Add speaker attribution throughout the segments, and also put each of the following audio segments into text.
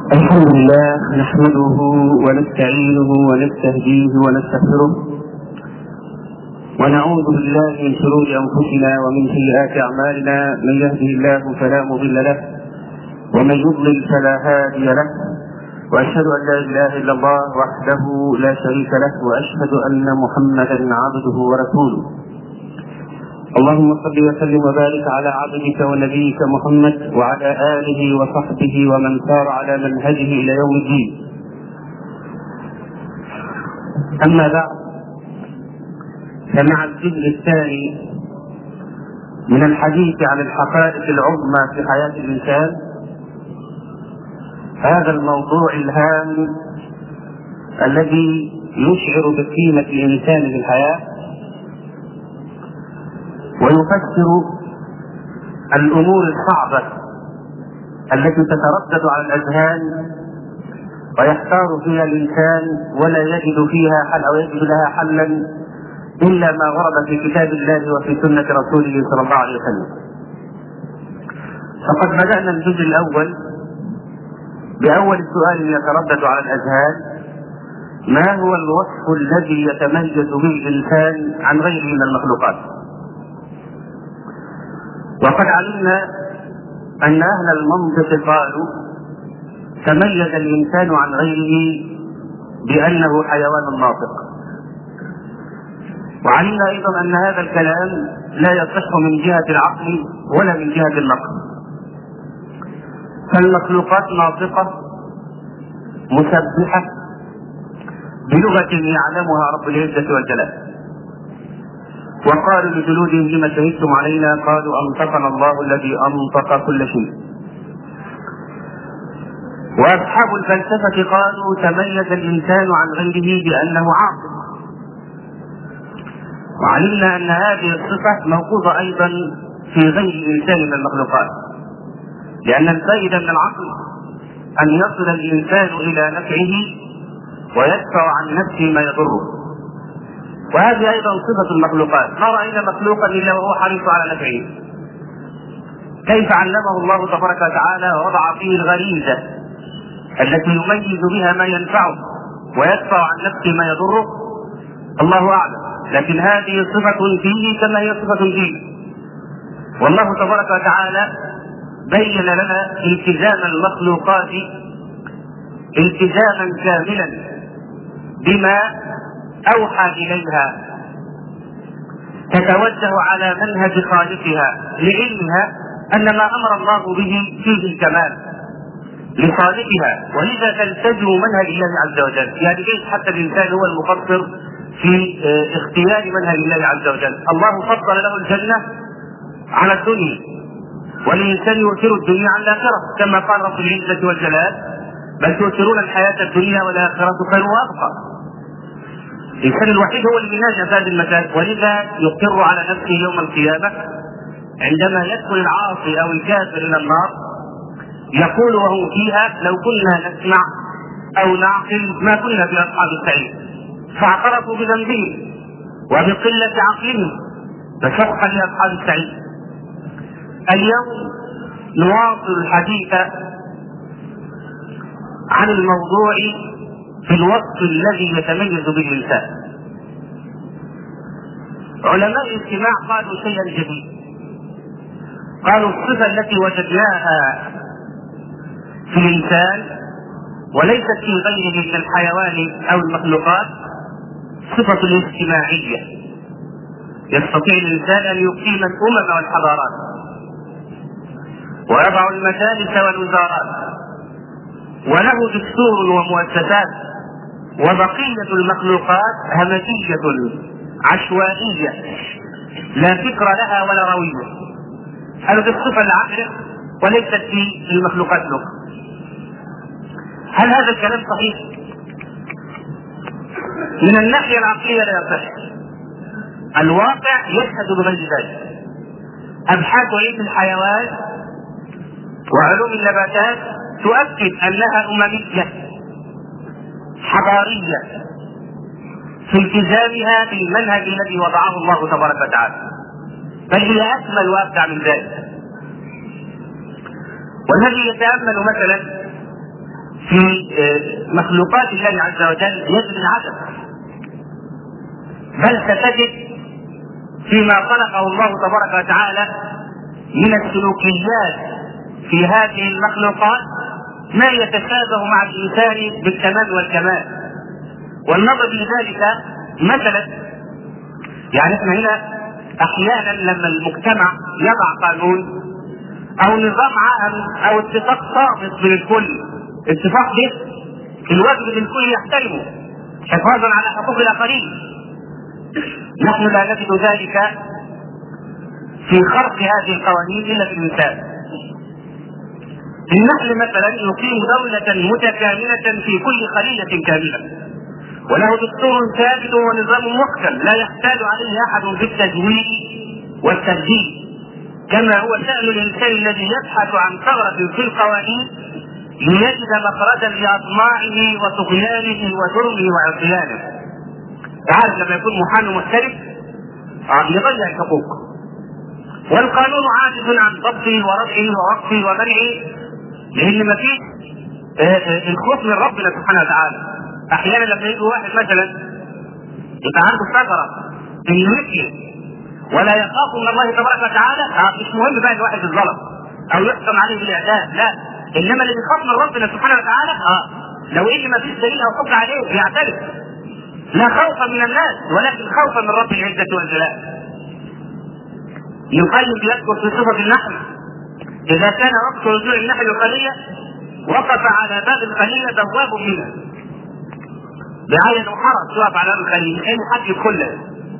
Speaker 1: الحمد لله نحمده ونستعينه ونستهديه ونستغفره ونعوذ بالله من شرور انفسنا ومن سيئات اعمالنا من يهده الله فلا مضل له ومن يضلل فلا هادي له واشهد ان لا اله الا الله وحده لا شريك له واشهد ان محمدا عبده ورسوله اللهم صل وسلم وبارك على عبدك ونبيك محمد وعلى اله وصحبه ومن سار على منهجه الى يوم الدين. اما بعد فمع الجزء الثاني من الحديث عن الحقائق العظمى في حياه الانسان هذا الموضوع الهام الذي يشعر بقيمه الانسان في الحياه ويفسر الامور الصعبه التي تتردد على الاذهان ويحتار فيها الانسان ولا يجد فيها حل او يجد لها حلا الا ما ورد في كتاب الله وفي سنه رسوله صلى الله عليه وسلم. فقد بدانا الجزء الاول باول سؤال يتردد على الاذهان ما هو الوصف الذي يتميز به الانسان عن غيره من المخلوقات؟ وقد علمنا أن أهل المنطق قالوا تميز الإنسان عن غيره بأنه حيوان ناطق وعلمنا أيضا أن هذا الكلام لا يصح من جهة العقل ولا من جهة النقل فالمخلوقات ناطقة مسبحة بلغة يعلمها رب العزة والجلال وقالوا لجلودهم لما شهدتم علينا قالوا انطقنا الله الذي انطق كل شيء واصحاب الفلسفه قالوا تميز الانسان عن غيره بانه عاقل وعلمنا ان هذه الصفه موجوده ايضا في غير الانسان من المخلوقات لان الفائده من العقل ان يصل الانسان الى نفعه ويدفع عن نفسه ما يضره وهذه ايضا صفه المخلوقات ما راينا مخلوقا الا وهو حريص على نفعه كيف علمه الله تبارك وتعالى ووضع فيه الغريزه التي يميز بها ما ينفعه ويدفع عن نفسه ما يضره الله اعلم لكن هذه صفه فيه كما هي صفه فيه والله تبارك وتعالى بين لنا التزام المخلوقات التزاما كاملا بما اوحى اليها تتوجه على منهج خالقها لعلمها ان ما امر الله به فيه الكمال لخالقها ولذا تلتزم منهج الله عز وجل يعني ليس حتى الانسان هو المقصر في اختيار منهج الله عز وجل الله فضل له الجنه على الدنيا والانسان يؤثر الدنيا على الاخره كما قال رب العزه والجلال بل تؤثرون الحياه الدنيا والاخره خير وابقى الانسان الوحيد هو اللي بيناجح في هذه المكان ولذا يقر على نفسه يوم القيامه عندما يدخل العاصي او الكافر الى النار يقول وهو فيها لو كنا نسمع او نعقل ما كنا في اصحاب السعير فاعترفوا بذنبهم وبقله عقلهم فشقا لاصحاب السعير اليوم نواصل الحديث عن الموضوع في الوصف الذي يتميز به الانسان علماء الاجتماع قالوا شيئا جديد قالوا الصفه التي وجدناها في الانسان وليست في غيره من الحيوان او المخلوقات صفه الاجتماعيه يستطيع الانسان ان يقيم الامم والحضارات ويضع المجالس والوزارات وله دستور ومؤسسات وبقية المخلوقات همجية عشوائية لا فكر لها ولا روية هذه الصفة العقل وليست في المخلوقات الأخرى هل هذا الكلام صحيح؟ من الناحية العقلية لا يصح الواقع يشهد بغير ذلك أبحاث علم الحيوان وعلوم النباتات تؤكد أنها أممية حضارية في التزامها بالمنهج الذي وضعه الله تبارك وتعالى بل هي أكمل وأبدع من ذلك والذي يتأمل مثلا في آه، مخلوقات الله عز وجل يجد العدم بل ستجد فيما خلقه الله تبارك وتعالى من السلوكيات في هذه المخلوقات ما يتشابه مع الانسان بالتمام والكمال والنظر لذلك مثلا يعني احنا هنا احيانا لما المجتمع يضع قانون او نظام عام او اتفاق صامت من الكل اتفاق ده الواجب ان الكل يحترمه حفاظا على حقوق الاخرين نحن لا نجد ذلك في خرق هذه القوانين الا في الانسان النحل مثلا يقيم دولة متكاملة في كل خلية كاملة وله دستور ثابت ونظام محكم لا يحتاج عليه احد بالتجويد والتبديل كما هو شأن الإنسان الذي يبحث عن ثغرة في القوانين ليجد مخرجا لأطماعه وطغيانه وجرمه وعصيانه. تعرف لما يكون محامي محترف يضيع الحقوق. والقانون عاجز عن ضبطه ورفعه ووقفه ومنعه لأن ما فيش الخوف من ربنا سبحانه وتعالى. أحيانا لما يجي واحد مثلا يبقى عنده ثغرة إنه يسلم ولا يخاف من الله تبارك وتعالى مش مهم بقى ان واحد يتظلم او يحكم عليه بالاعدام لا انما اللي بيخاف من ربنا سبحانه وتعالى اه لو ان ما فيش دليل او حكم عليه يعترف لا خوفا من الناس ولكن خوفا من رب العزه والجلال يقيم يذكر في صفه النحل اذا كان وقت رجوع النحل الخليه وقف على باب الخليه بواب منها بعين وحرس يقف على باب الخليه اي حد يدخل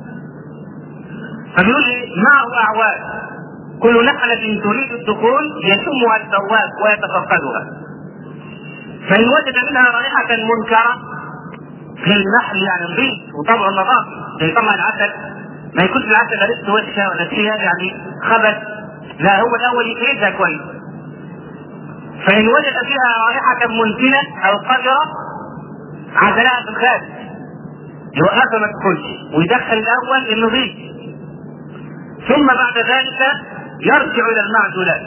Speaker 1: فبيقول لي معه اعوان كل نحلة تريد الدخول يشمها البواب ويتفقدها فإن وجد منها رائحة منكرة للنحل يعني نظيف وطبع النظافة زي طبعا العسل ما يكونش العسل لا ريحته وحشة ولا فيها يعني خبث لا هو الأول يفرزها كويس فإن وجد فيها رائحة منتنة أو قذرة عزلها في الخارج يوقفها ما تدخلش ويدخل الأول النظيف ثم بعد ذلك يرجع الى المعزولات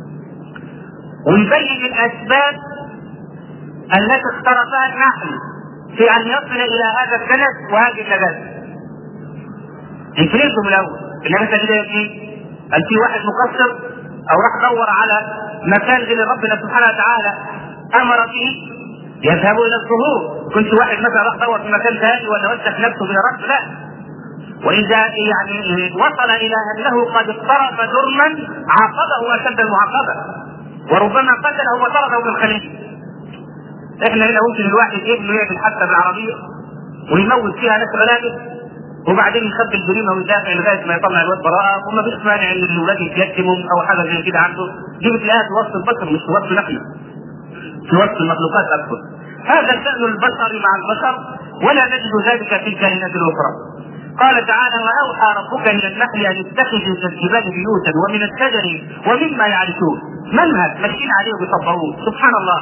Speaker 1: ويبين الاسباب التي اخترقها النحل في ان يصل الى هذا السند وهذه النبات يفرزهم الاول انما انت كده ايه؟ قال في واحد مقصر او راح دور على مكان اللي ربنا سبحانه وتعالى امر فيه يذهب الى الظهور كنت واحد مثلا راح دور في مكان ثاني ولا وسخ نفسه بلا رد لا واذا يعني وصل الى انه قد اقترف جرما عاقبه اشد المعاقبه وربما قتله وطرده من خليجه احنا هنا ممكن الواحد ابنه يعمل حادثه بالعربيه ويموت فيها ناس غلابه وبعدين يخبي الجريمه ويدافع لغايه ما يطلع الواد براءه وما فيش مانع ان الاولاد يتيتموا او حاجه زي كده عنده دي بتلاقيها في وسط البشر مش في وسط نحن في وسط المخلوقات اكثر هذا شان البشر مع البشر ولا نجد ذلك في الكائنات الاخرى قال تعالى واوحى ربك الى النحل ان اتخذوا من الجبال بيوتا ومن الشجر ومما يعرشون منهج ماشيين عليه وبيطبقوه سبحان الله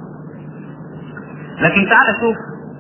Speaker 1: لكن تعالى شوف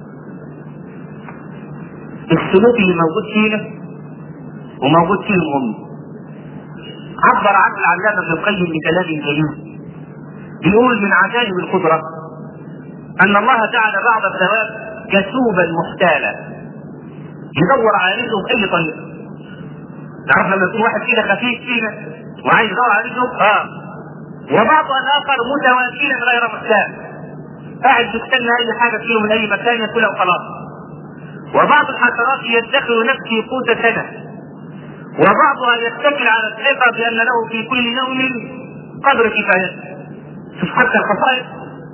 Speaker 1: السلوك اللي موجود فينا وموجود فيهم هم عبر عنه العلامة ابن القيم بكلام جميل بيقول من عجائب القدرة أن الله جعل بعض الدواب كسوبا محتالا يدور على رزقه بأي طريقة تعرف لما يكون واحد كده خفيف فينا وعايز يدور على رزقه اه وبعضها الآخر متواكلا غير محتال قاعد بيستنى أي حاجة تجيله من أي مكان ياكلها وخلاص وبعض الحشرات يدخر نفسه قوت سنة وبعضها يتكل على الثقة بأن له في كل يوم قدر كفايته شوف حتى الخصائص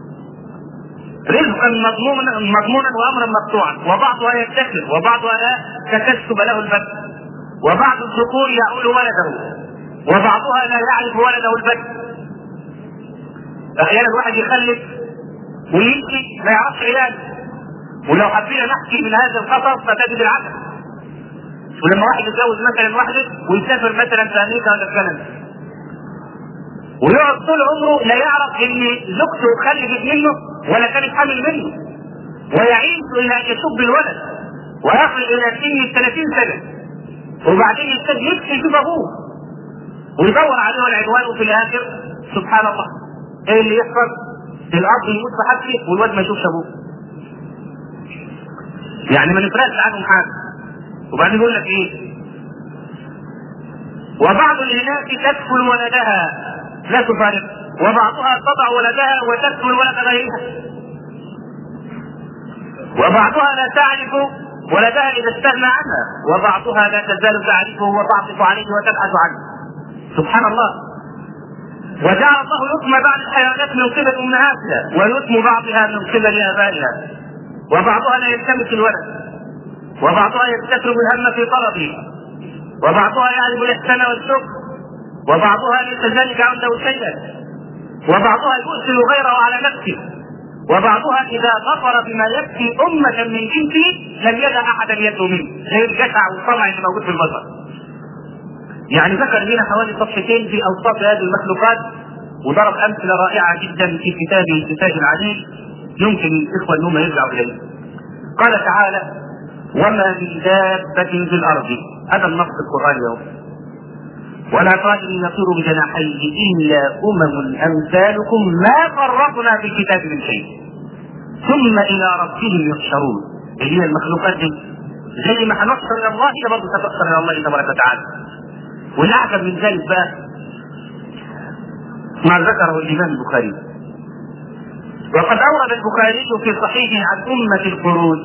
Speaker 1: رزقا مضمونا مضمونا وامرا مقطوعا وبعضها يتكل وبعضها لا تكسب له البت وبعض الذكور يعول ولده وبعضها لا يعرف ولده البت احيانا الواحد يخلف ويمشي ما يعرفش عياله ولو حبينا نحكي من هذا الخطر فتجد العكس ولما واحد يتجوز مثلا واحده ويسافر مثلا في امريكا ولا في كندا ويقعد طول عمره لا يعرف ان زوجته خلفت منه ولا كانت حامل منه ويعيش الى ان يشب الولد ويصل الى سن 30 سنه وبعدين يبتدي يبكي يشوف ابوه ويدور عليه العنوان وفي الاخر سبحان الله ايه اللي يحصل؟ الاب يموت في حبسه والواد ما يشوفش ابوه يعني ما نفرقش عنهم حاجه وبعدين يقول لك ايه وبعض الاناث تكفل ولدها لا تفارق وبعضها تضع ولدها وتكفل ولد غيرها وبعضها لا تعرف ولدها اذا استغنى عنها وبعضها لا تزال تعرفه وتعطف عليه وتبحث عنه سبحان الله وجعل الله يتم بعض الحيوانات من قبل امهاتها ويتم بعضها من قبل ابائها وبعضها لا يلتمس الولد وبعضها يستترك الهم في طلبه وبعضها يعرف الاحسان والشكر وبعضها ليس ذلك عنده شيئا وبعضها يؤثر غيره على نفسه وبعضها اذا ظفر بما يكفي امه من جنسه لم يدع احدا يدعو منه غير الجشع والطمع اللي موجود في البشر. يعني ذكر لنا حوالي صفحتين في اوصاف هذه المخلوقات وضرب امثله رائعه جدا في كتابه كتاب العليل يمكن الاخوه انهم يرجعوا اليه. قال تعالى: وما من دابة في الارض هذا النص القراني يوم ولا طائر يطير بجناحيه الا امم امثالكم ما فرطنا في الكتاب من شيء ثم الى ربهم يحشرون اللي هي المخلوقات دي زي ما هنحشر الى الله هي برضه ستحشر الى الله تبارك وتعالى والاعجب من ذلك بقى ما ذكره الامام البخاري وقد اورد البخاري في صحيحه عن امه الخروج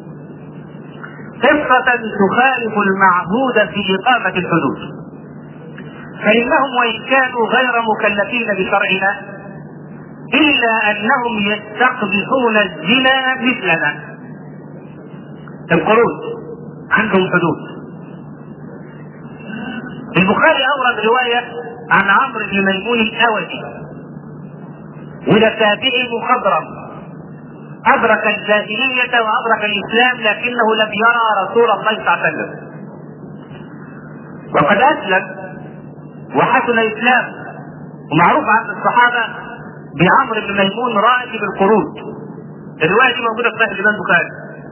Speaker 1: قصة تخالف المعهود في إقامة الحدود فإنهم وإن كانوا غير مكلفين بشرعنا إلا أنهم يستقبحون الزنا مثلنا القرود عندهم حدود البخاري أورد رواية عن عمرو بن ميمون الأودي وده تابعي مخضرم أدرك الجاهلية وأدرك الإسلام لكنه لم يرى رسول الله صلى الله عليه وسلم وقد أسلم وحسن الاسلام ومعروف عند الصحابه بعمرو بن ميمون راكب القرود الروايه دي موجوده في صحيح الامام البخاري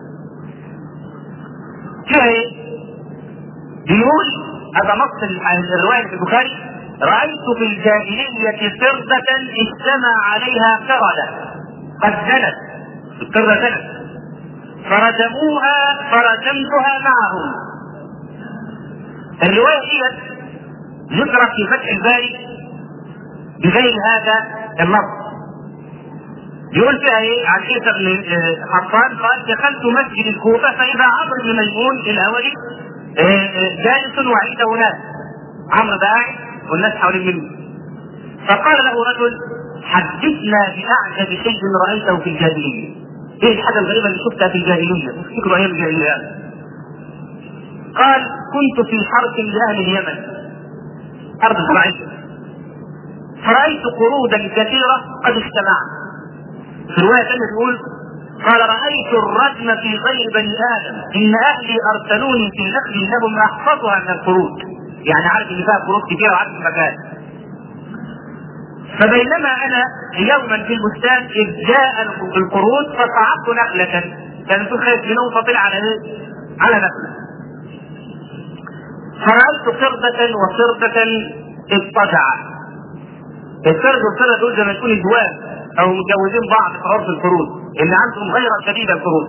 Speaker 1: فيها ايه؟ بيقول هذا نص الروايه في البخاري رايت في الجاهليه قرده اجتمع عليها قرده قد زنت القرده زنت فرجموها فرجمتها معهم الروايه ديت ذكرت في فتح الباري بغير هذا النص يقول فيها ايه عن عيسى بن حطان قال دخلت مسجد الكوفه فاذا عمرو بن ميمون الاولي جالس وعنده ناس عمرو ده قاعد والناس حوالين منه فقال له رجل حدثنا باعجب شيء رايته في الجاهليه ايه الحاجه الغريبه اللي شفتها في الجاهليه افتكروا ايام الجاهليه قال كنت في حرب لاهل اليمن ارض زراعيه فرايت قرودا كثيره قد اجتمعت في روايه ثانيه تقول قال رايت الرجم في غير بني ادم ان اهلي ارسلوني في نخل لهم احفظها من القرود يعني عارف ان فيها قرود كثيره وعارف المكان فبينما انا يوما في البستان اذ جاء القرود فصعدت نخله كان في خايف منهم فطلع على ايه؟ على نخله فرأيت قردة وقردة اضطجعا القرد والقردة دول زي ما يكون ازواج او متجوزين بعض في عرض الفروض اللي عندهم غيرة شديدة الفروض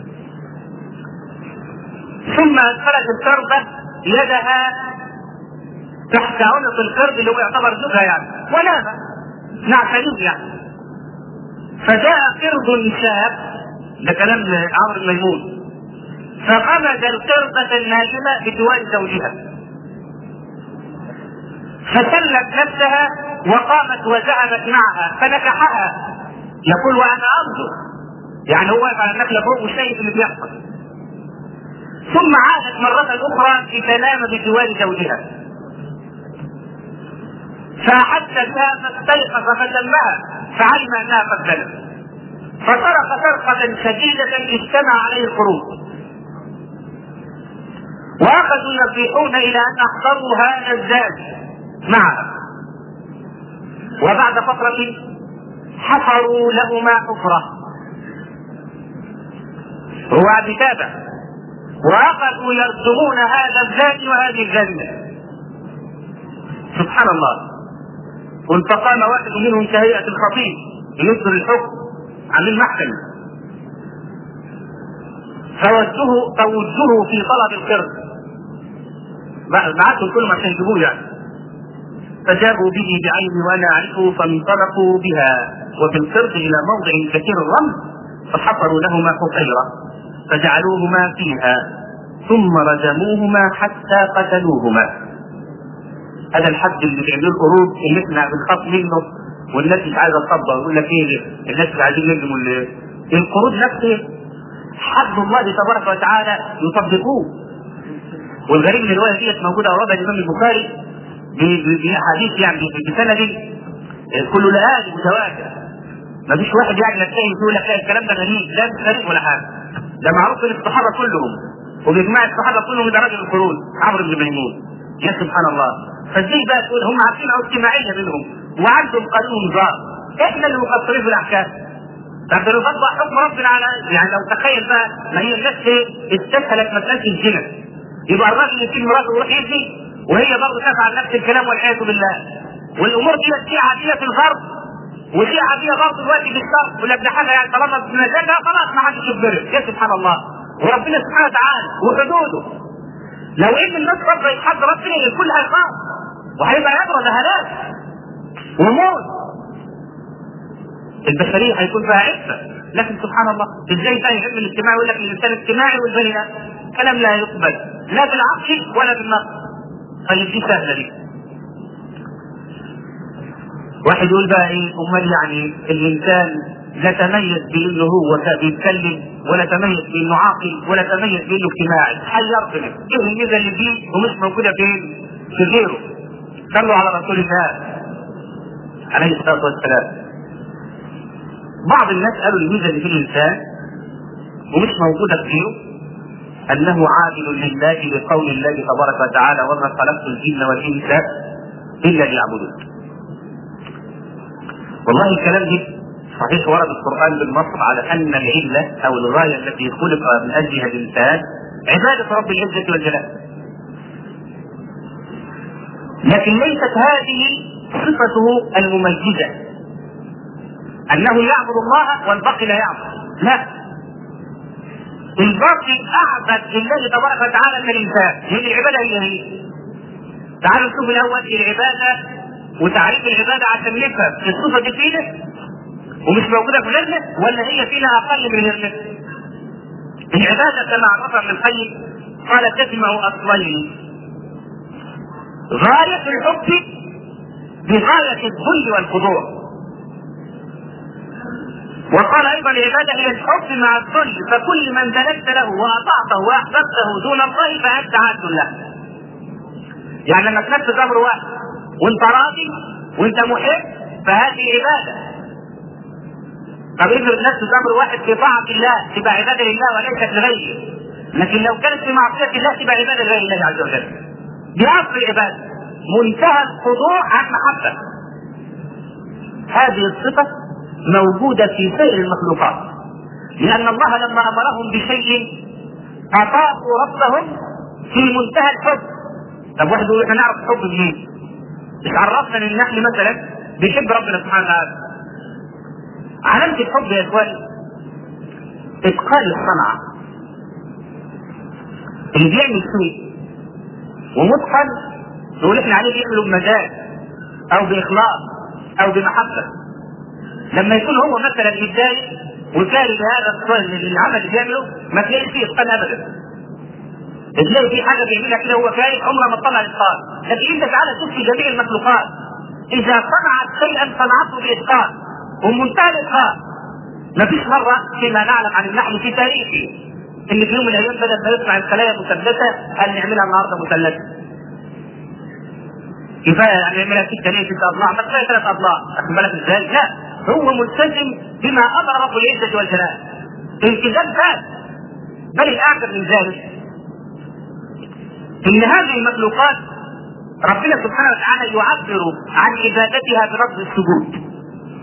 Speaker 1: ثم ادخلت القردة يدها تحت عنق القرد اللي هو يعتبر زوجها يعني ونام نعتنيه يعني فجاء قرد شاب ده كلام عمرو الميمون فغمز القردة النائمة بجوار زوجها فسلت نفسها وقامت وزعمت معها فنكحها يقول وانا ارجو يعني هو واقف على النخله فوق وشايف اللي بيحصل ثم عادت مرة أخرى لتنام بجوار زوجها فأحس بها فاستيقظ فسمها فعلم أنها قد زنت فصرخ صرخة شديدة اجتمع عليه القرود واخذوا يصيحون الى ان احضروا هذا الزاد معها وبعد فترة حفروا لهما حفرة هو بتابع واخذوا يرسمون هذا الزاد وهذه الجنة سبحان الله قل فقام واحد منهم كهيئة الخطيب بيصدر الحكم عاملين محكمة فوجهوا فوجهوا في طلب القرد بعثهم كلهم عشان يجيبوه يعني فجابوا به بعيني وانا اعرفه فانطلقوا بها وبالقرد الى موضع كثير الرمل فحفروا لهما حفيره فجعلوهما فيها ثم رجموهما حتى قتلوهما هذا الحد اللي بيعملوه القرود اللي احنا بنخاف منه والناس مش عايزه تطبق يقول لك ايه الناس مش عايزين يلزموا القرود نفسه حد الله تبارك وتعالى يطبقوه والغريب ان الروايه ديت موجوده اوردها الامام البخاري باحاديث يعني بسند كل لآلي متواتر ما فيش واحد يعني يتهم يقول لك لا الكلام ده غريب لا مش غريب ولا حاجه ده معروف ان الصحابه كلهم وباجماع الصحابه كلهم ده راجل القرون عمرو بن ميمون يا سبحان الله فازاي بقى تقول هم عارفين او اجتماعيه منهم وعندهم قانون ظاهر احنا اللي مقصرين في الاحكام طب ده نطبق حكم ربنا على يعني لو تخيل بقى ما هي الناس استسهلت مساله الزنا يبقى الراجل يسيب مراته ويروح يزني وهي برضه تفعل نفس الكلام والعياذ بالله والامور دي دي عاديه في الغرب ودي عاديه برضه دلوقتي في الشرق ولا ابن حاجه يعني طالما بمزاجها خلاص ما حدش يجبرك يا سبحان الله وربنا سبحانه وتعالى وحدوده لو ان الناس برضه يتحد ربنا الكل هيخاف وهيبقى يبرد هلاك وموت البشريه هيكون فيها عفه لكن سبحان الله ازاي بقى العلم الاجتماعي يقول لك الانسان اجتماعي والبني لا كلام لا يقبل لا بالعقل ولا بالنقل طيب دي سهله دي واحد يقول بقى ايه امال يعني الانسان لا تميز بانه هو بيتكلم ولا تميز بانه عاقل ولا تميز بانه اجتماعي حيرتنا ايه الميزه اللي فيه ومش موجوده فين؟ في غيره صلوا على رسول الله عليه الصلاه والسلام بعض الناس قالوا الميزه اللي في الانسان ومش موجوده في غيره انه عابد لله بقول الله تبارك وتعالى وما خلقت الجن والانس الا ليعبدون. والله الكلام ده صحيح ورد القران بالنص على ان العله او الغايه التي خلق من اجلها الانسان عباده رب العزه والجلال. لكن ليست هذه صفته المميزه انه يعبد الله والباقي لا يعبد لا الباقي اعبد لله تبارك وتعالى من الانسان هي العباده هي هي تعالوا نشوف الاول العباده وتعريف العباده عشان نفهم الصفه دي فينا ومش موجوده في غيرنا ولا هي فينا اقل من غيرنا العباده كما عرفها ابن القيم قال تجمع اصلين غايه الحب بغايه الذل والخضوع وقال ايضا العباده هي الحب مع الذل فكل من ذللت له واطعته واحببته دون الله فانت عبد له. يعني لما تنفذ امر واحد وانت راضي وانت محب فهذه عباده. طب افرض نفذ امر واحد في طاعه الله تبقى عباده لله وليست لغيره. لكن لو كانت في معصيه الله تبقى عباده لغير الله عز وجل. دي اصل العباده. منتهى الخضوع عن محبه. هذه الصفه موجودة في سائر المخلوقات لأن الله لما أمرهم بشيء أطاعوا ربهم في منتهى الحب طب واحد يقول احنا نعرف الحب منين؟ مش عرفنا ان النحل مثلا بيحب ربنا سبحانه وتعالى علامة الحب يا اخواني اتقان الصنعة اللي بيعمل شيء ومتقن نقول احنا عليه بيعمله بمزاج او باخلاص او بمحبه لما يكون هو مثلا متضايق وكاره هذا العمل اللي بيعمله ما تلاقيش فيه اتقان ابدا. تلاقي في حاجه بيعملها كده هو كاره عمره ما تطلع الاتقان، لكن انت تعالى شوف في جميع المخلوقات اذا صنعت شيئا صنعته باتقان ومنتهى الاتقان. ما فيش مره فيما نعلم عن النحل في تاريخه ان في يوم من الايام بدات ما يصنع الخلايا مثلثه قال نعملها النهارده مثلثه. كفايه يعني نعملها سته ليه ست اضلاع ما كفايه ثلاث اضلاع، واخد بالك ازاي؟ لا هو ملتزم بما امر رب العزه والجلال التزام ذات بل الاعجب من ذلك ان هذه المخلوقات ربنا سبحانه وتعالى يعبر عن عبادتها برفض السجود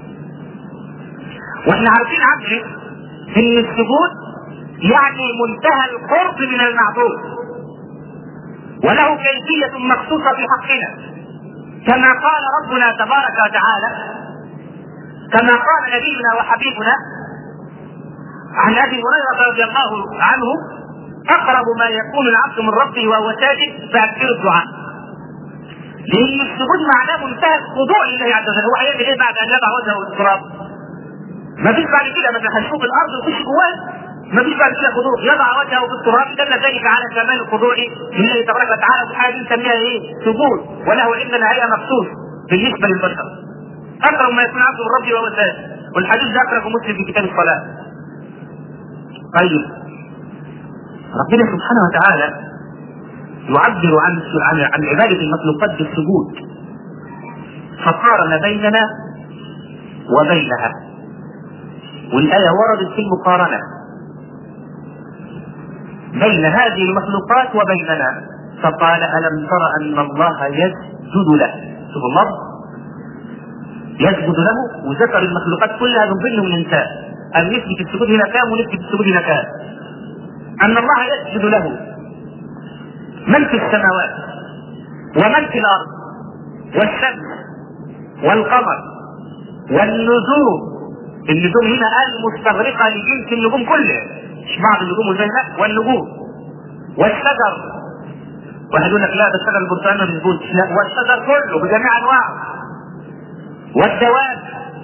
Speaker 1: واحنا عارفين عبد ان السجود يعني منتهى القرب من المعبود وله كيفية مخصوصة في حقنا كما قال ربنا تبارك وتعالى كما قال نبينا وحبيبنا عن ابي هريره رضي الله عنه اقرب ما يكون العبد من ربه وهو ساجد فاكثر الدعاء. لان السجود معناه منتهى الخضوع لله عز وجل، هو هيعمل ايه بعد ان يضع وجهه في التراب؟ ما فيش بعد كده ما هنشوف الارض ويخش جواه ما فيش بعد كده خضوع يضع وجهه في التراب دل ذلك على كمال الخضوع لله تبارك وتعالى وحاجه دي نسميها ايه؟ سجود وله عندنا هيئه مخصوص بالنسبه للبشر. اقرب ما يكون عبد من ربه وهو ساجد والحديث ده اخرجه مسلم في كتاب الصلاه. طيب ربنا سبحانه وتعالى يعبر عن عن عن عباده المخلوقات بالسجود فقارن بيننا وبينها والآية وردت في المقارنة بين هذه المخلوقات وبيننا فقال ألم تر أن الله يسجد له شوف الله يسجد له وذكر المخلوقات كلها من ضمنهم الإنسان أن نثبت السجود هنا كام ونثبت السجود هنا كام أن الله يسجد له من في السماوات ومن في الأرض والشمس والقمر والنجوم النجوم هنا المستغرقة لجنس النجوم كلها مش بعض النجوم والبينات والنجوم والشجر واحد يقول لك لا ده الشجر البرتقال ما بيسجدش لا والشجر كله بجميع انواعه والدواب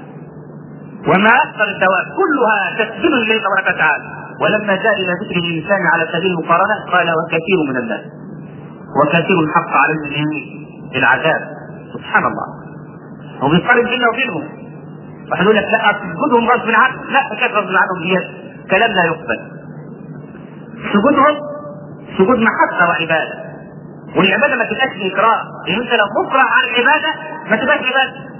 Speaker 1: وما اكثر الدواب كلها تسجد لله تبارك وتعالى ولما جاء الى ذكر الانسان على سبيل المقارنه قال وكثير من الناس وكثير حق عليه العذاب سبحان الله هو بيقارن بيننا وبينهم واحد يقول لك لا سجودهم غصب عنهم لا كيف غصب عنهم دي كلام لا يقبل سجودهم سجود محبه وعباده والعباده ما تبقاش باكراه لان انت لو مكره عن العباده ما تبقاش عباده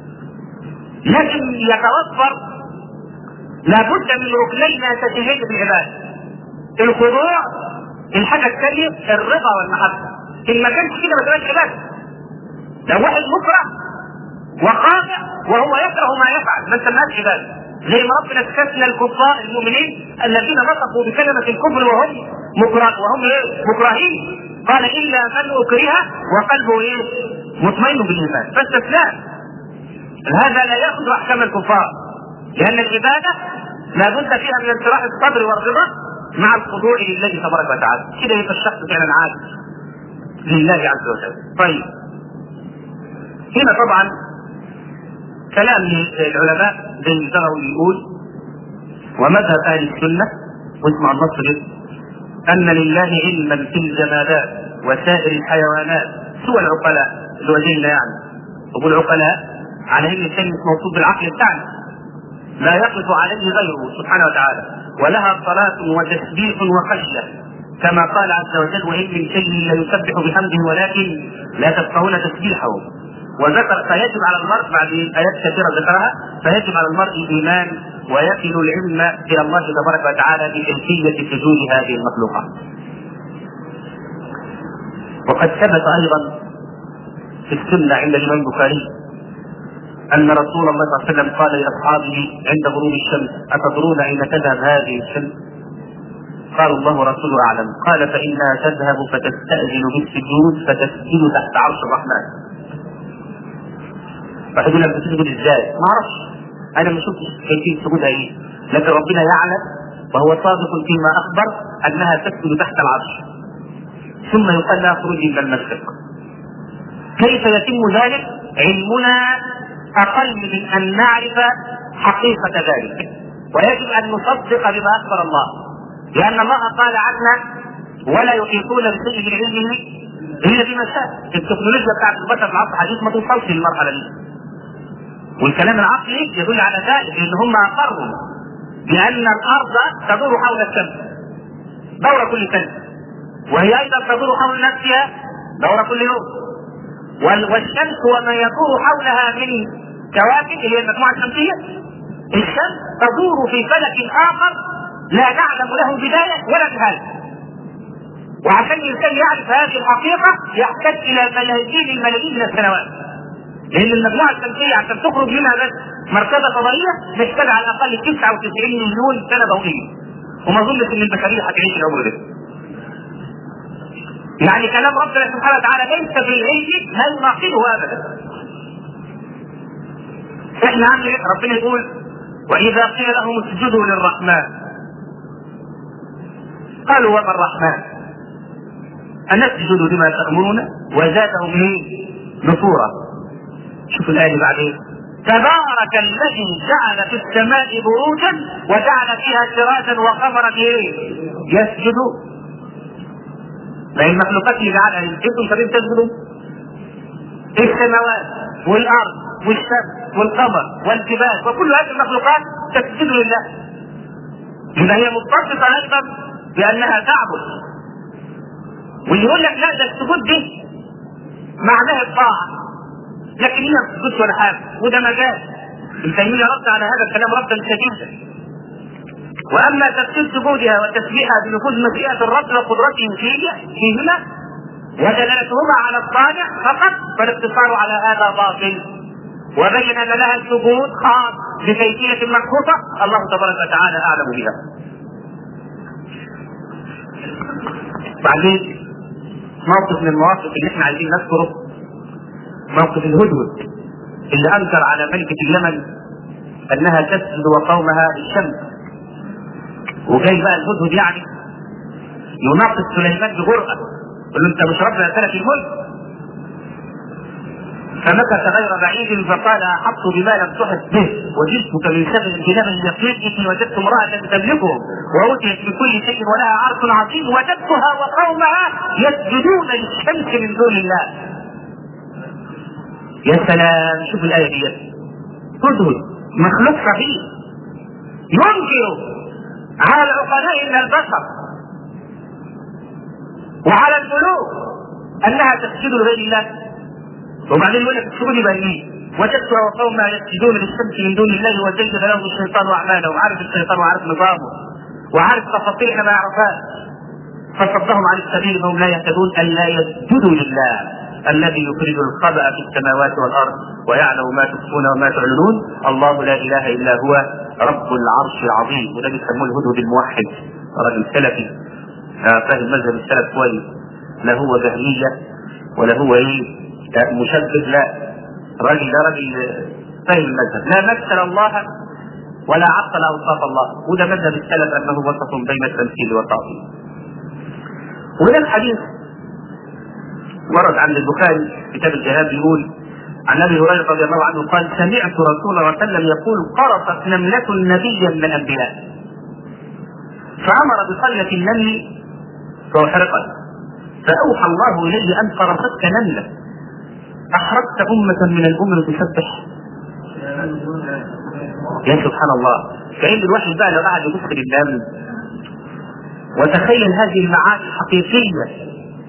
Speaker 1: لكن يتوفر لابد من ركنين اساسيين في العباده الخضوع الحاجه الثانيه الرضا والمحبه ان ما كانش كده ما تبقاش عباده لو واحد مكره وخاضع وهو يكره ما يفعل ما سماهاش عباده زي ما ربنا استثنى الكفار المؤمنين الذين نطقوا بكلمه الكفر وهم مكره وهم ايه؟ مكرهين قال الا من اكره وقلبه ايه؟ مطمئن بالايمان فاستثناه هذا لا ياخذ احكام الكفار لان العباده لا بد فيها من انشراح الصبر والرضا مع الخضوع لله تبارك وتعالى كده يبقى الشخص فعلا عادل لله عز وجل طيب هنا طبعا كلام العلماء زي البغوي يقول ومذهب اهل السنه واسمع النص ان لله علما في الجمادات وسائر الحيوانات سوى العقلاء الوجهين يعني يقول العقلاء على ان الشيء مش موصوف بالعقل بتاعنا لا يقف عليه غيره سبحانه وتعالى ولها صلاة وتسبيح وخشية كما قال عز وجل وإن من شيء ليسبح بحمده ولكن لا تفقهون تسبيحه وذكر فيجب على المرء بعد ايات كثيره ذكرها فيجب على المرء الايمان ويكل العلم الى الله تبارك وتعالى بكيفيه سجود هذه المخلوقات. وقد ثبت ايضا في السنه عند الامام البخاري ان رسول الله صلى الله عليه وسلم قال لاصحابه عند غروب الشمس اتدرون اين تذهب هذه الشمس؟ قالوا الله ورسوله اعلم قال فانها تذهب فتستاذن بالسجود فتسجد تحت عرش الرحمن واحد يقول لك بتسجد ازاي؟ ما اعرفش انا ما شفتش كيفيه سجودها ايه لكن ربنا يعلم وهو صادق فيما اخبر انها تسجد تحت العرش ثم يقال لها اخرجي من المشرق كيف يتم ذلك؟ علمنا اقل من ان نعرف حقيقه ذلك ويجب ان نصدق بما اخبر الله لان الله قال عنا ولا يحيطون بشيء من علمه الا بما شاء التكنولوجيا بتاعت البشر في العصر الحديث ما توصلش للمرحله دي والكلام العقلي يدل على ذلك لان هم اقروا بان الارض تدور حول الشمس دوره كل سنه وهي ايضا تدور حول نفسها دوره كل يوم والشمس وما يدور حولها من كواكب اللي هي المجموعه الشمسيه الشمس تدور في فلك اخر لا نعلم له بدايه ولا نهايه وعشان الانسان يعرف هذه الحقيقه يحتاج الى ملايين الملايين من السنوات لان المجموعه الشمسيه عشان تخرج منها بس مركبه فضائيه محتاجه على الاقل 99 مليون سنه ضوئيه وما اظنش ان البشريه هتعيش العمر ده يعني كلام ربنا سبحانه وتعالى ليس بالعلم لا يناقضه ابدا احنا عندنا إيه؟ ربنا يقول واذا قيل لهم اسجدوا للرحمن قالوا وما الرحمن أنسجد لما تأمرون وزادهم ايه؟ نفورا شوفوا الآية اللي بعدين تبارك الذي جعل في السماء بروجا وجعل فيها سراجا وقمرا ايه؟ يسجد ما هي المخلوقات اللي جعلها انتم طب تسجدوا السماوات والارض والشمس والقمر والجبال وكل هذه المخلوقات تسجد لله إذا هي متصفة أيضا بأنها تعبد واللي يقول لك لا ده السجود دي معناها الطاعة لكن هي ما بتسجدش ولا حاجة وده مجال ابن تيمية رد على هذا الكلام ردا شديدا واما تفسير سجودها وتسبيحها بنفوذ مشيئه الرب وقدرته فيهما ودلالتهما على الصانع فقط فالاقتصار على هذا باطل وبين ان لها السجود خاص بكيفيه مخصوصه الله تبارك وتعالى اعلم بها. بعدين موقف من المواقف اللي احنا عايزين نذكره موقف الهدهد اللي انكر على ملكه اليمن انها تسجد وقومها للشمس وجاي بقى الهدهد يعني يناقض سليمان بجرأة يقول له انت مش ربنا ادالك الملك فمكث غير بعيد فقال احط بما لم تحط به وجدتك من سبب الجناب اليقين اني وجدت امراه تملكهم واوتيت بكل شيء ولها عرش عظيم وجدتها وقومها يسجدون للشمس من دون الله يا سلام شوف الايه دي هدهد مخلوق صحيح ينكر على العقلاء من البشر وعلى الملوك انها تسجد لغير الله وبعدين يقول لك السجود يبقى لمين؟ وجدتها وقومها يسجدون للشمس من دون الله وزين لهم الشيطان اعمالهم عارف الشيطان وعارف نظامه وعارف تفاصيل ما يعرفهاش فصدهم عن السبيل فهم لا يهتدون الا يسجدوا لله الذي يخرج الخبأ في السماوات والارض ويعلم ما تخفون وما تعلنون الله لا اله الا هو رب العرش العظيم وده بيسموه الهدهد الموحد رجل سلفي فاهم مذهب السلف كويس لا هو جهمية ولا هو ايه مشبه لا راجل ده راجل فاهم المذهب لا مثل الله ولا عطل اوصاف الله وده مذهب السلف انه وسط بين التمثيل والتعطيل وهنا الحديث ورد عن البخاري كتاب الجهاد يقول عن ابي هريره رضي الله عنه قال سمعت رسول الله صلى الله عليه وسلم يقول قرصت نمله نبيا من الانبياء فامر بقريه النمل فاحرقت فاوحى الله اليه ان قرصتك نمله احرقت امه من الامم تسبح يا سبحان الله كأن الواحد بقى لو قعد يبص للنمل وتخيل هذه المعاني الحقيقيه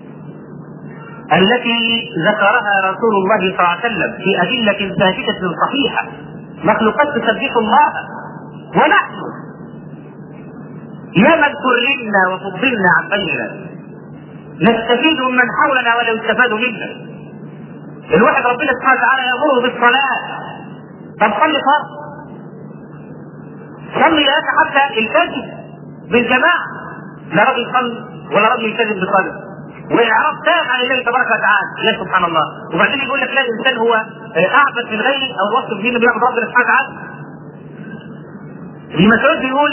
Speaker 1: التي ذكرها رسول الله صلى الله عليه وسلم في أدلة ثابتة صحيحة مخلوقات تسبح الله ونحن يا من كرمنا وفضلنا عن غيرنا نستفيد من حولنا ولا يستفاد منا الواحد ربنا سبحانه وتعالى يامره بالصلاه طب صلي فرض صلي يا اخي حتى الفجر بالجماعه لا راجل يصلي ولا راجل يلتزم بصلاه واعراض تام عن الله تبارك وتعالى يا سبحان الله وبعدين يقول لك لا الانسان هو اعبد من غيره او الوصف فيه اللي بيعبد ربنا سبحانه وتعالى ابن مسعود بيقول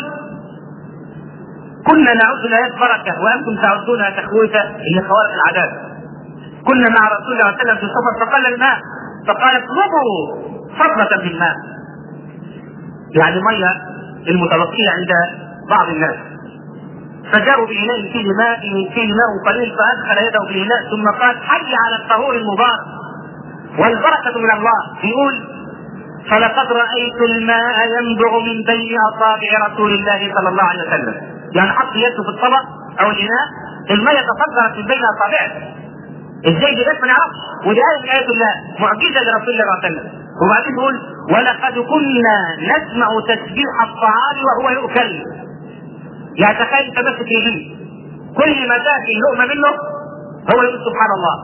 Speaker 1: كنا نعد الايات بركه وانتم تعدونها تخويفا هي خوارق العذاب كنا مع رسول الله صلى الله عليه وسلم في سفر فقال الماء فقال اطلبوا فضلة بالماء يعني ميه المتبقيه عند بعض الناس فجاروا بإناء فيه ماء فيه ماء قليل فأدخل يده في الإناء ثم قال حي على الطهور المبارك والبركة من الله يقول فلقد رأيت الماء ينبع من بين أصابع رسول الله صلى الله عليه وسلم يعني حط يده في الطبق أو الإناء الماء تفجرت من بين أصابعه ازاي دي ما نعرفش ودي آية من آيات الله معجزة لرسول الله صلى الله عليه وسلم وبعدين يقول ولقد كنا نسمع تسبيح الطعام وهو يؤكل يعني تخيل انت بس تجيب كل ما تاتي لقمه منه هو يقول سبحان الله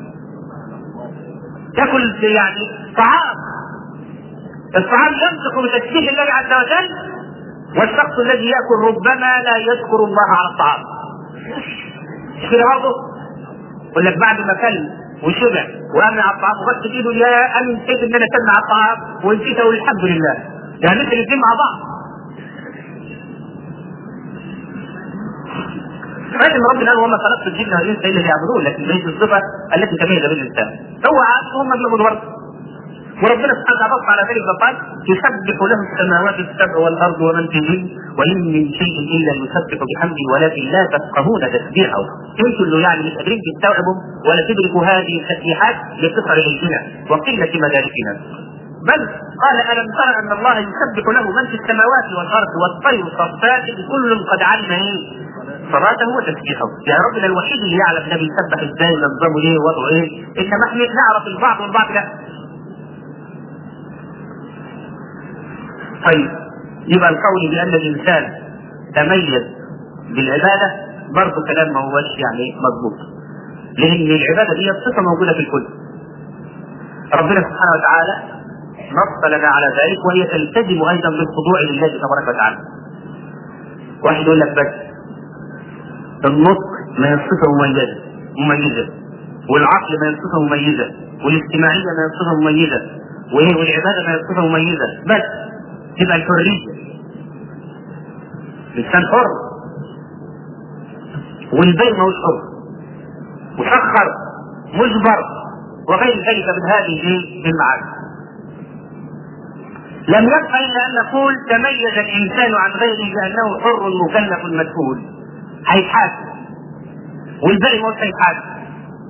Speaker 1: تاكل يعني طعام الطعام ينطق بتسبيح الله عز وجل والشخص الذي ياكل ربما لا يذكر الله على الطعام مش كده برضه؟ يقول لك بعد ما كل وشبع وامن على الطعام وغسل ايده يا امن نسيت ان انا سمع على الطعام ونسيت اقول الحمد لله يعني مثل الاثنين مع بعض لكن ربنا قال وما خلقت الجن والانس الا ليعبدون لكن ليس الصفه التي تميز بالانسان هو عاد وهم يطلبوا برضه وربنا سبحانه وتعالى نص على ذلك فقال يسبح له السماوات السبع والارض ومن فيهن وان من شيء الا يسبح بحمده ولكن لا تفقهون تسبيحه انتم اللي يعني مش قادرين تستوعبوا ولا تدركوا هذه التسبيحات لكثر علمنا وقله مداركنا بل قال الم تر ان الله يسبح له من في السماوات والارض والطير صفات كل قد علم ايه صلاته وتسبيحه يعني ربنا الوحيد اللي يعلم ده بيسبح ازاي ونظمه ايه ووضعه ايه انما احنا نعرف البعض والبعض لا طيب يبقى القول بان الانسان تميز بالعباده برضه كلام ما هوش يعني مضبوط لان العباده دي صفه موجوده في الكل ربنا سبحانه وتعالى نص لنا على ذلك وهي تلتزم ايضا بالخضوع لله تبارك وتعالى واحد يقول لك بس النطق ما هي صفه مميزه مميزه والعقل ما هي صفه مميزه والاجتماعيه ما هي صفه مميزه والعباده ما هي صفه مميزه بس تبقى الحريه الانسان حر والبيع ماهوش حر مسخر مجبر وغير ذلك من هذه المعاني لم يبق الا ان نقول تميز الانسان عن غيره بانه حر مكلف مسؤول هيتحاسب والباقي مش هيتحاسب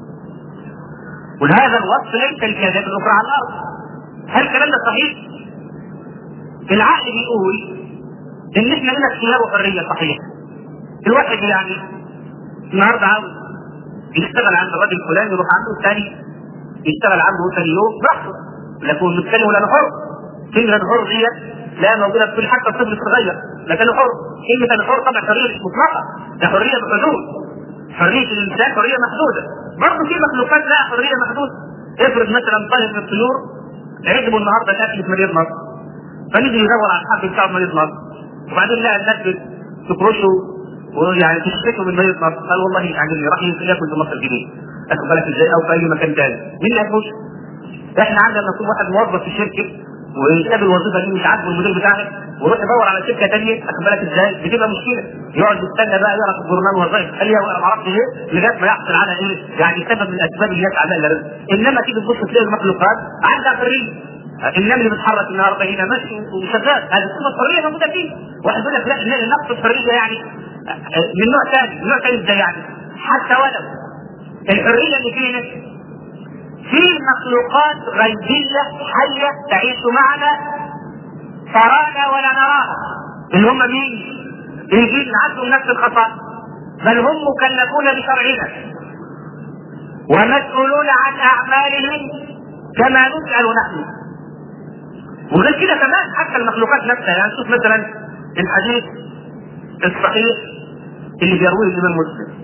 Speaker 1: وهذا الوصف ليس الكذب الاخرى على الارض هل الكلام ده صحيح؟ العقل بيقول ان احنا لنا اختيار وحريه صحيح الواحد يعني النهارده عاوز يشتغل عند الراجل الفلاني يروح عنده الثاني يشتغل عنده ثاني يوم براحته لكن متكلم ولا حر كلمة الحر دي لا موجودة في كل حتى الطفل الصغير لكنه حر كلمة الحر طبعا حرية مش مطلقة ده حرية بحدود حرية الإنسان حرية محدودة برضه في مخلوقات لها حرية محدودة افرض مثلا طالب من الطيور عجبه النهارده الاكل في مدينة مصر فنيجي يدور على الحب بتاع مدينة مصر وبعدين لقى الناس تكرشه ويعني تشتكوا من مدينة مصر قال والله عاجبني راح ياكل في مصر الجديد اخد بالك ازاي او في اي مكان تاني مين اللي هيفوز؟ احنا عندنا لما يكون واحد موظف في شركه ويقابل الوظيفه دي مش عاجبه المدير بتاعك ويروح يدور على شركه ثانيه اخد بالك ازاي؟ بتبقى مشكله يقعد يستنى بقى يعرف الجورنال وظائف هل هو ما اعرفش ايه لغايه ما يحصل على ايه؟ يعني سبب من الاسباب اللي يسعى لها الرزق انما تيجي تبص تلاقي المخلوقات عندها حريه النمل اللي بيتحرك النهارده هنا ماشي وشغال هذه صفه حريه موجوده فيه واحد يقول لك لا نقص الحريه يعني من نوع ثاني من نوع ثاني ازاي يعني حتى ولو الحريه اللي فينا في مخلوقات غيبيه حيه تعيش معنا ترانا ولا نراها اللي هم مين؟ الجن عندهم نفس الخطا بل هم مكلفون بشرعنا ومسؤولون عن اعمالهم كما نسال نحن وغير كده كمان حتى المخلوقات نفسها يعني شوف مثلا الحديث الصحيح اللي بيرويه الامام مسلم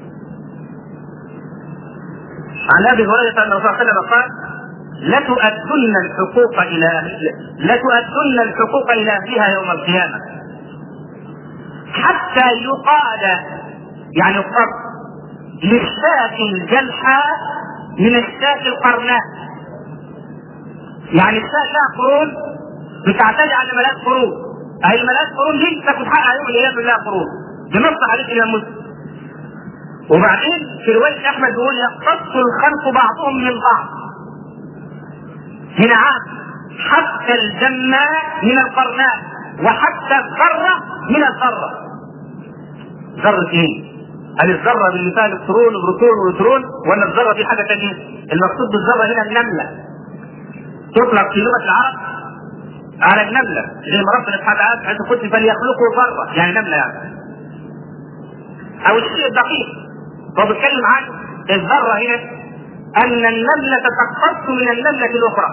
Speaker 1: عن ابي هريره ان الرسول صلى الله عليه وسلم قال لتؤدن الحقوق الى لتؤدن الحقوق الى اهلها يوم القيامه حتى يقال يعني القرن للشاة الجلحاء من الشاة القرناء يعني الشاة لها قرون بتعتدي على ملاك قرون اي الملاك قرون دي تاخد حقها يوم الايام لها قرون بنص حديث الامام مسلم وبعدين في روايه احمد بيقول يقتص الخلق بعضهم من بعض هنا عام حتى الجماء من القرناء وحتى الذره من الذره ذره ايه؟ هل الذره اللي فيها الكترون وبروتون ونيوترون ولا الذره دي حاجه ثانيه؟ المقصود بالذره هنا النمله تطلق في لغه العرب على النمله زي ما ربنا سبحانه وتعالى حيث قلت فليخلقوا ذره يعني نمله يعني او الشيء الدقيق هو بيتكلم عن الذره هنا ان النمله تقتص من النمله الاخرى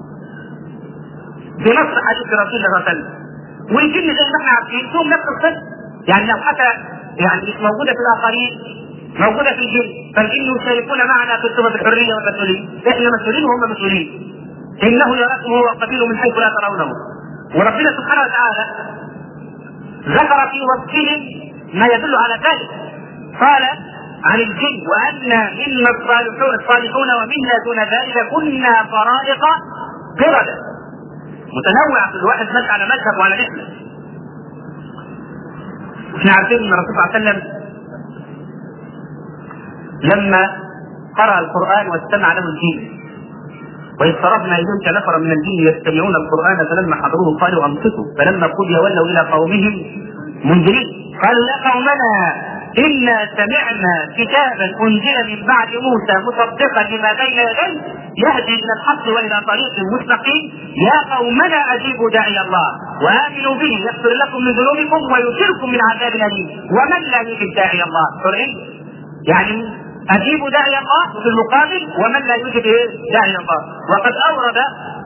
Speaker 1: بنص حديث رسول الله صلى الله عليه وسلم والجن زي ما احنا عارفين فيهم نفس القصه يعني لو حتى يعني مش موجوده في الاخرين موجوده في الجن فالجن يشاركون معنا في صفه الحريه والمسؤوليه احنا مسؤولين وهم مسؤولين انه يراكم هو قبيل من حيث لا ترونه وربنا سبحانه وتعالى ذكر في وصفهم ما يدل على ذلك قال عن الجن وأن منا الصالحون الصالحون ومنا دون ذلك كنا طرائق قردة متنوع كل واحد ماشي على مذهب وعلى رحلة احنا عارفين ان الرسول صلى الله عليه وسلم لما قرأ القرآن واستمع له الجن وإذ صرفنا إليك نفرا من الجن يستمعون القرآن فلما حضروه قالوا أنصتوا فلما قضي ولوا إلى قومهم منذرين قالوا يا قومنا إنا سمعنا كتابا أنزل من بعد موسى مصدقا لما بين يديه يهدي إلى الحق وإلى طريق مستقيم يا قومنا أجيبوا داعي الله وآمنوا به يغفر لكم من ذنوبكم ويجركم من عذاب أليم ومن لا يجب داعي الله يعني اجيبوا داعي الله في المقابل ومن لا يجب داعي الله وقد اورد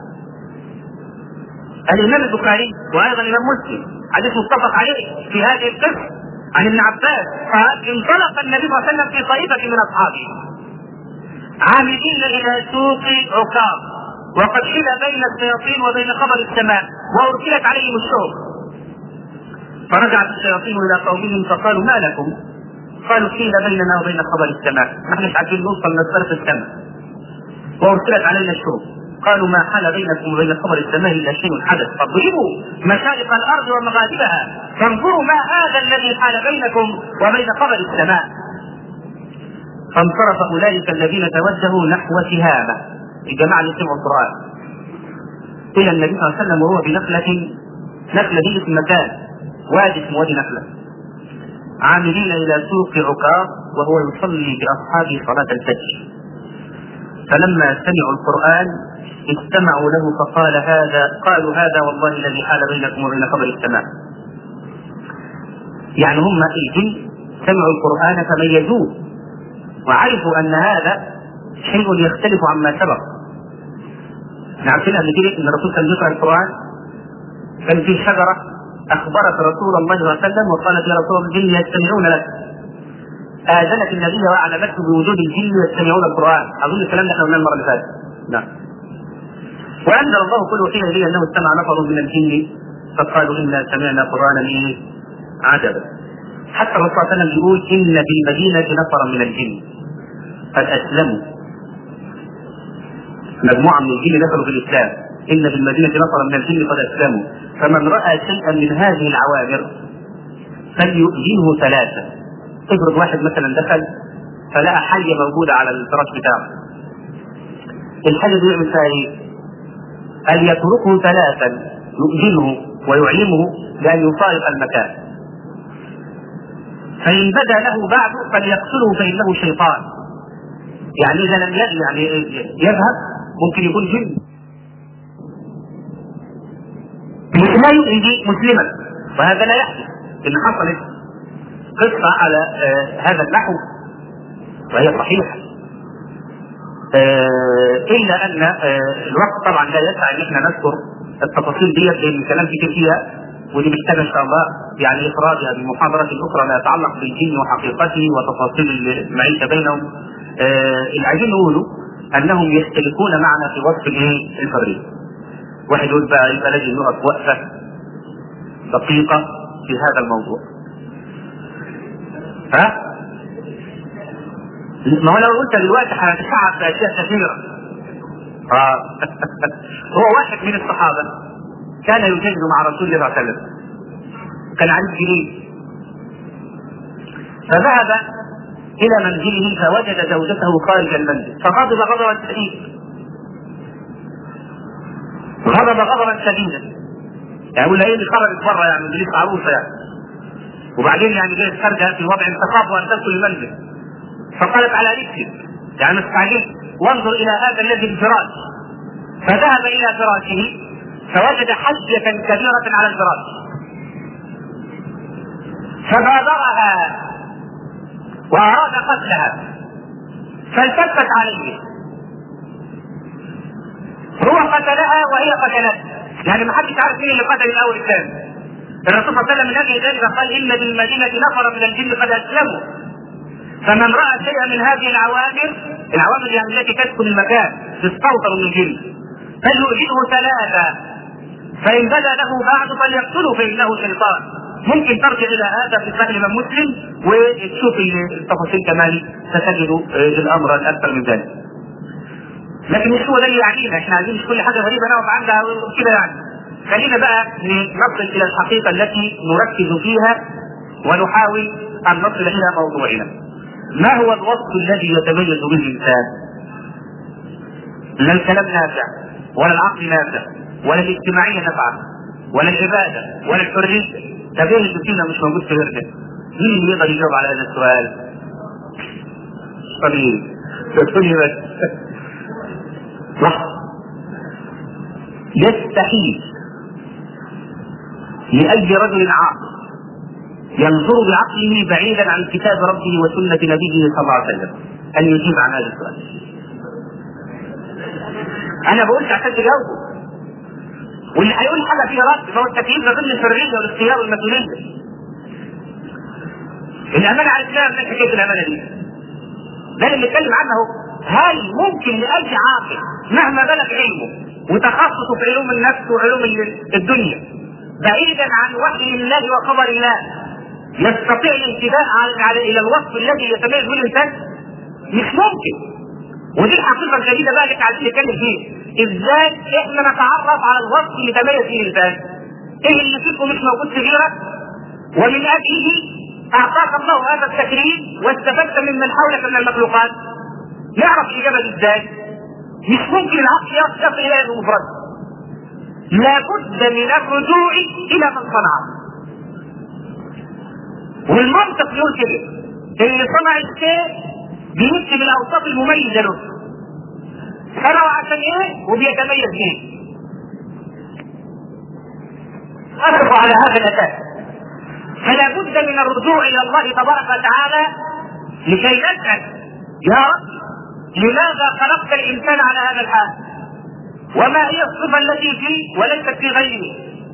Speaker 1: الامام البخاري وايضا الامام مسلم حديث متفق عليه في هذه القصه عن ابن عباس قال انطلق النبي صلى الله عليه وسلم في طائفه من اصحابه عامدين الى سوق عكاظ وقد حيل بين الشياطين وبين خبر السماء وارسلت عليهم الشوق فرجعت الشياطين الى قومهم فقالوا ما لكم قالوا حيل بيننا وبين خبر السماء نحن مش عارفين نوصل لطرف السماء وارسلت علينا الشروق قالوا ما حال بينكم وبين خبر السماء الا شيء حدث فاضربوا مشارق الارض ومغاربها فانظروا ما هذا الذي حال بينكم وبين خبر السماء فانصرف اولئك الذين توجهوا نحو تهامه الجماعه اللي سمعوا القران الى النبي صلى الله عليه وسلم وهو بنخله نخله دي اسم مكان وادي اسمه وادي نخله عاملين الى سوق عكاظ وهو يصلي باصحابه صلاه الفجر فلما سمعوا القران استمعوا له فقال هذا قالوا هذا والله الذي حال بينكم وبين خبر السماء يعني هم الجن سمعوا القران فميزوه وعرفوا ان هذا شيء يختلف عما سبق نعرفين قبل كده ان الرسول كان يقرا القران كان في شجره اخبرت رسول الله صلى الله عليه وسلم وقالت يا رسول الله الجن يستمعون لك آذنت النبي وأعلمته بوجود الجن يستمعون القرآن أظن الكلام ده احنا قلناه المرة اللي فاتت نعم وأنزل الله كل وحيد إليه أنه استمع نفر من الجن فقالوا إنا سمعنا قرآنا إيه عجبا حتى الرسول صلى الله عليه وسلم يقول إن في المدينة نفرا من الجن قد أسلموا مجموعة من الجن دخلوا في الإسلام إن في المدينة نفرا من الجن قد أسلموا فمن رأى شيئا من هذه العوامر فليؤذنه ثلاثة افرض واحد مثلا دخل فلقى حية موجودة على الفراش بتاعه الحاجة دي يعمل فيها ايه؟ أن يتركه ثلاثا يؤذنه ويعلمه بأن يفارق المكان فإن بدا له بعد فليقتله فإنه شيطان يعني إذا لم يعني يذهب ممكن يكون جن لا يؤذي مسلما وهذا لا يحدث ان حصلت قصه على آه هذا النحو وهي صحيحه آه الا ان آه الوقت طبعا لا يسع ان احنا نذكر التفاصيل ديت لان الكلام كتير فيها ودي محتاجه ان شاء الله يعني افرادها بمحاضره اخرى لا يتعلق بالجن وحقيقته وتفاصيل المعيشه بينهم اللي عايزين نقوله انهم يختلفون معنا في وصف الايه؟ الحريه. واحد يقول بقى يبقى لازم نقف وقفه دقيقه في هذا الموضوع. ها؟ ما هو لو قلت دلوقتي هنتشعب باشياء كثيره. اه هو واحد من الصحابه كان يجاهد مع رسول الله صلى الله عليه وسلم. كان عليه جنين. فذهب الى منزله فوجد زوجته خارج المنزل فغضب غضبا شديدا غضب غضبا شديدا يعني يقول ايه اللي خرجت بره يعني دي لسه عروسه يعني وبعدين يعني جايه خارجه في وضع تخاف ان تدخل المنزل فقالت على رجلك يعني مستعجل وانظر الى هذا الذي الفراش فذهب الى فراشه فوجد حجة كبيرة على الفراش فبادرها وأراد قتلها فالتفت عليه هو قتلها وهي قتلته يعني ما حدش عارف مين اللي قتل الاول الثاني الرسول صلى الله عليه وسلم من اجل ذلك قال ان بالمدينه نفر من الجن قد اسلموا فمن راى شيئا من هذه العوامر العوامر يعني التي تسكن المكان تستوطن من الجن فليؤذنه ثلاثه فان بدا له بعد فليقتله فانه شيطان ممكن ترجع الى هذا في صحيح الامام مسلم وتشوف التفاصيل كمان ستجد الامر الاكثر من ذلك. لكن مش هو ده اللي يعنينا احنا عايزين مش كل حاجه غريبه نقف عندها كده يعني. خلينا بقى نصل الى الحقيقه التي نركز فيها ونحاول ان نصل الى موضوعنا. ما هو الوصف الذي يتميز به الانسان؟ لا الكلام نافع ولا العقل نافع ولا الاجتماعيه نافعه ولا العباده ولا الحريه طب ايه اللي فينا مش موجود في ورده؟ مين اللي يقدر يجاوب على هذا السؤال؟ طبيعي تقولي بس لحظه يستحيل لأي رجل عاقل ينظر بعقله بعيدا عن كتاب ربه وسنة نبيه صلى الله عليه وسلم أن يجيب عن هذا السؤال. أنا بقولش عشان تجاوبه. واللي هيقول حاجة فيها رد فهو التكليف ده ضمن الحرية والاختيار والمسؤولية. الأمانة على الإسلام من حكاية الأمانة دي. ده اللي بنتكلم عنه اهو. هل ممكن لأي عاقل مهما بلغ علمه وتخصصه في علوم النفس وعلوم الدنيا بعيدا عن وحي الله وخبر الله يستطيع الانتباه على, على الى الوصف الذي يتميز به الانسان مش ممكن ودي الحقيقه الجديده بقى اللي احنا عايزين نتكلم فيها ازاي احنا نتعرف على الوصف اللي يتميز به الانسان ايه اللي فيكم مش موجود في غيرك ومن اجله اعطاك الله هذا التكريم واستفدت ممن حولك من المخلوقات نعرف الاجابه دي ازاي مش ممكن العقل يصل الى المفرد لابد من الرجوع الى من صنعه والمنطق يقول كده اللي صنع الشيء بيكتب الاوصاف المميزه له صنعه عشان ايه وبيتميز بيه أقف على هذا الأساس فلا بد من الرجوع إلى الله تبارك وتعالى لكي نسأل يا رب لماذا خلقت الإنسان على هذا الحال وما هي الصفة التي فيه وليست في غيره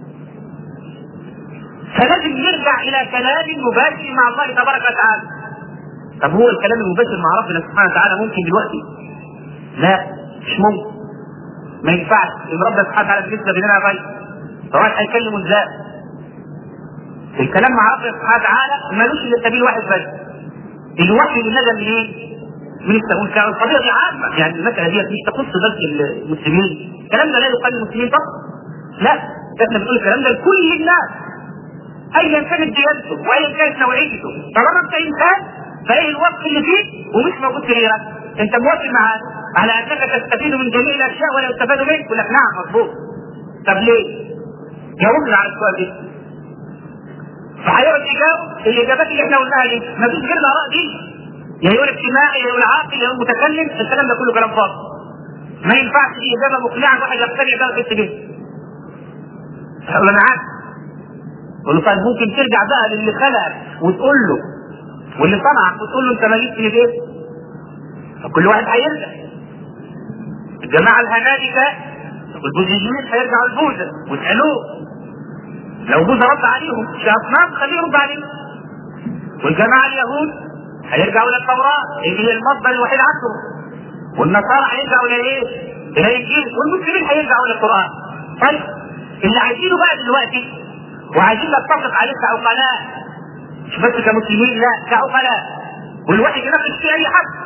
Speaker 1: فلازم نرجع الى كلام مباشر مع الله تبارك وتعالى طب هو الكلام المباشر مع ربنا سبحانه وتعالى ممكن دلوقتي لا مش ممكن ما ينفعش ان ربنا سبحانه وتعالى لسه بيننا غير فهو هيكلمه ازاي الكلام مع ربنا سبحانه وتعالى ملوش الا سبيل واحد بس الوحي اللي نزل منين؟ من السماء القضيه دي عامه يعني المساله دي مش تخص بس المسلمين الكلام ده لا يقال للمسلمين فقط لا احنا بنقول الكلام ده لكل الناس ايا كانت ديانته وايا كانت نوعيته طالما انت انسان فايه الوصف اللي فيه ومش موجود في غيرك انت موافق معاه على انك تستفيد من جميع الاشياء ولا يستفاد منك يقول لك نعم مظبوط طب ليه؟ جاوبنا على السؤال ده فهيقعد يجاوب الاجابات اللي احنا قلناها دي مفيش غير الاراء دي يا يقول اجتماعي يا يقول عاقل يا يقول متكلم الكلام ده كله كلام فاضي ما ينفعش دي اجابه مقنعه واحد يقتنع بها ويحس بيها اقول انا عارف يقول له طيب ممكن ترجع بقى للي خلقك وتقول له واللي صنعك وتقول له انت ما جبتني بايه؟ فكل واحد هيرجع الجماعه الهنادكه والبوذيين هيرجعوا لبوذا واسالوه لو بوذا رد عليهم مش اصنام خليه يرد عليهم والجماعه اليهود هيرجعوا الى التوراه اللي هي المصدر الوحيد عنهم والنصارى هيرجعوا الى ايه؟ الى الانجيل والمسلمين هيرجعوا الى القران طيب اللي عايزينه بقى دلوقتي وعايزين نتفق عليه كعقلاء مش بس كمسلمين لا كعقلاء والواحد يناقش فيه اي حد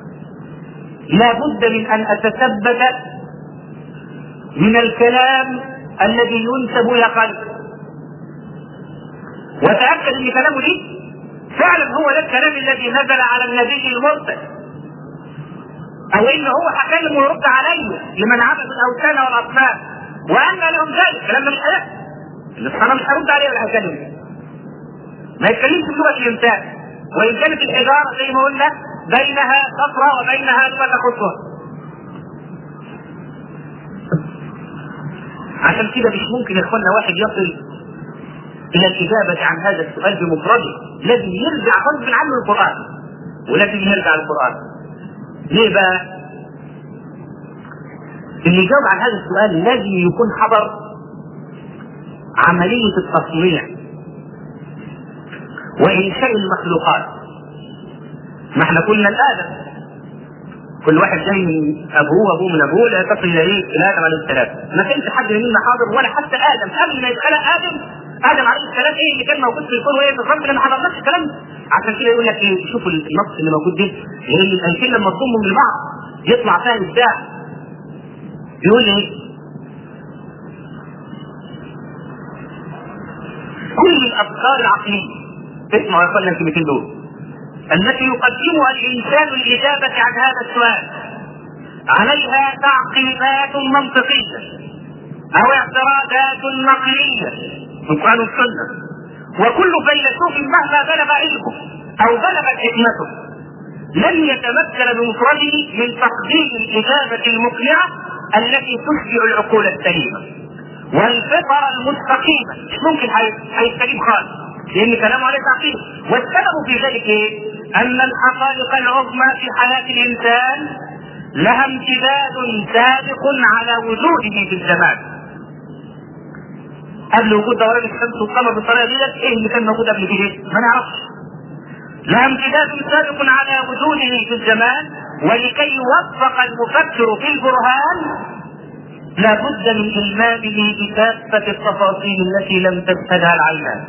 Speaker 1: لابد من ان اتثبت من الكلام الذي ينسب الى قلب وتاكد ان كلامه دي فعلا هو ده الكلام الذي نزل على النبي المرسل او ان هو هكلم ويرد عليه لمن عبد الاوثان والاصنام وان لهم ذلك الكلام ده مش هيحصل الصنم مش هيرد عليه ولا هيكلمه ما يتكلمش بلغه الانسان وان كانت الحجاره زي ما قلنا بينها صفرة وبينها لغه خطوه عشان كده مش ممكن يا اخوانا واحد يصل الى الاجابه عن هذا السؤال بمفرده لازم يرجع غصب عنه القران ولازم يرجع القران ليه بقى؟ اللي يجاوب عن هذا السؤال لازم يكون حضر عملية التصنيع وإنشاء المخلوقات ما احنا قلنا الآدم كل واحد جاي من أبوه أبوه من أبوه لا تصل إلى إيه؟ إلى آدم عليه السلام ما كانش حد منا حاضر ولا حتى آدم قبل ما يتخلق آدم ادم عليه السلام ايه اللي كان موجود في الكون وايه بالظبط اللي ما حضرناش الكلام ده عشان كده يقول لك ايه شوفوا النص اللي موجود ده لان الايتين لما تضمهم لبعض يطلع فيها ابداع يقول ايه كل الافكار العقليه اسمعوا يا اخوانا الكلمتين دول التي يقدمها الانسان للاجابه عن هذا السؤال عليها تعقيبات منطقيه او اعتراضات نقليه من القران والسنه وكل فيلسوف مهما بلغ علمه او بلغت حكمته لن يتمكن بمفرده من تقديم الاجابه المقنعه التي تشبع العقول السليمه والفطر المستقيمه مش ممكن هيستجيب خالص لان كلامه عليه تعقيد والسبب في ذلك ايه؟ ان الحقائق العظمى في حياه الانسان لها امتداد سابق على وجوده في الزمان قبل وجود دوران الشمس والقمر بالطريقه دي ايه اللي كان موجود قبل كده؟ ما نعرفش لها امتداد سابق على وجوده في الزمان ولكي يوفق المفكر في البرهان لابد من المامه بكافه التفاصيل التي لم تشهدها العينان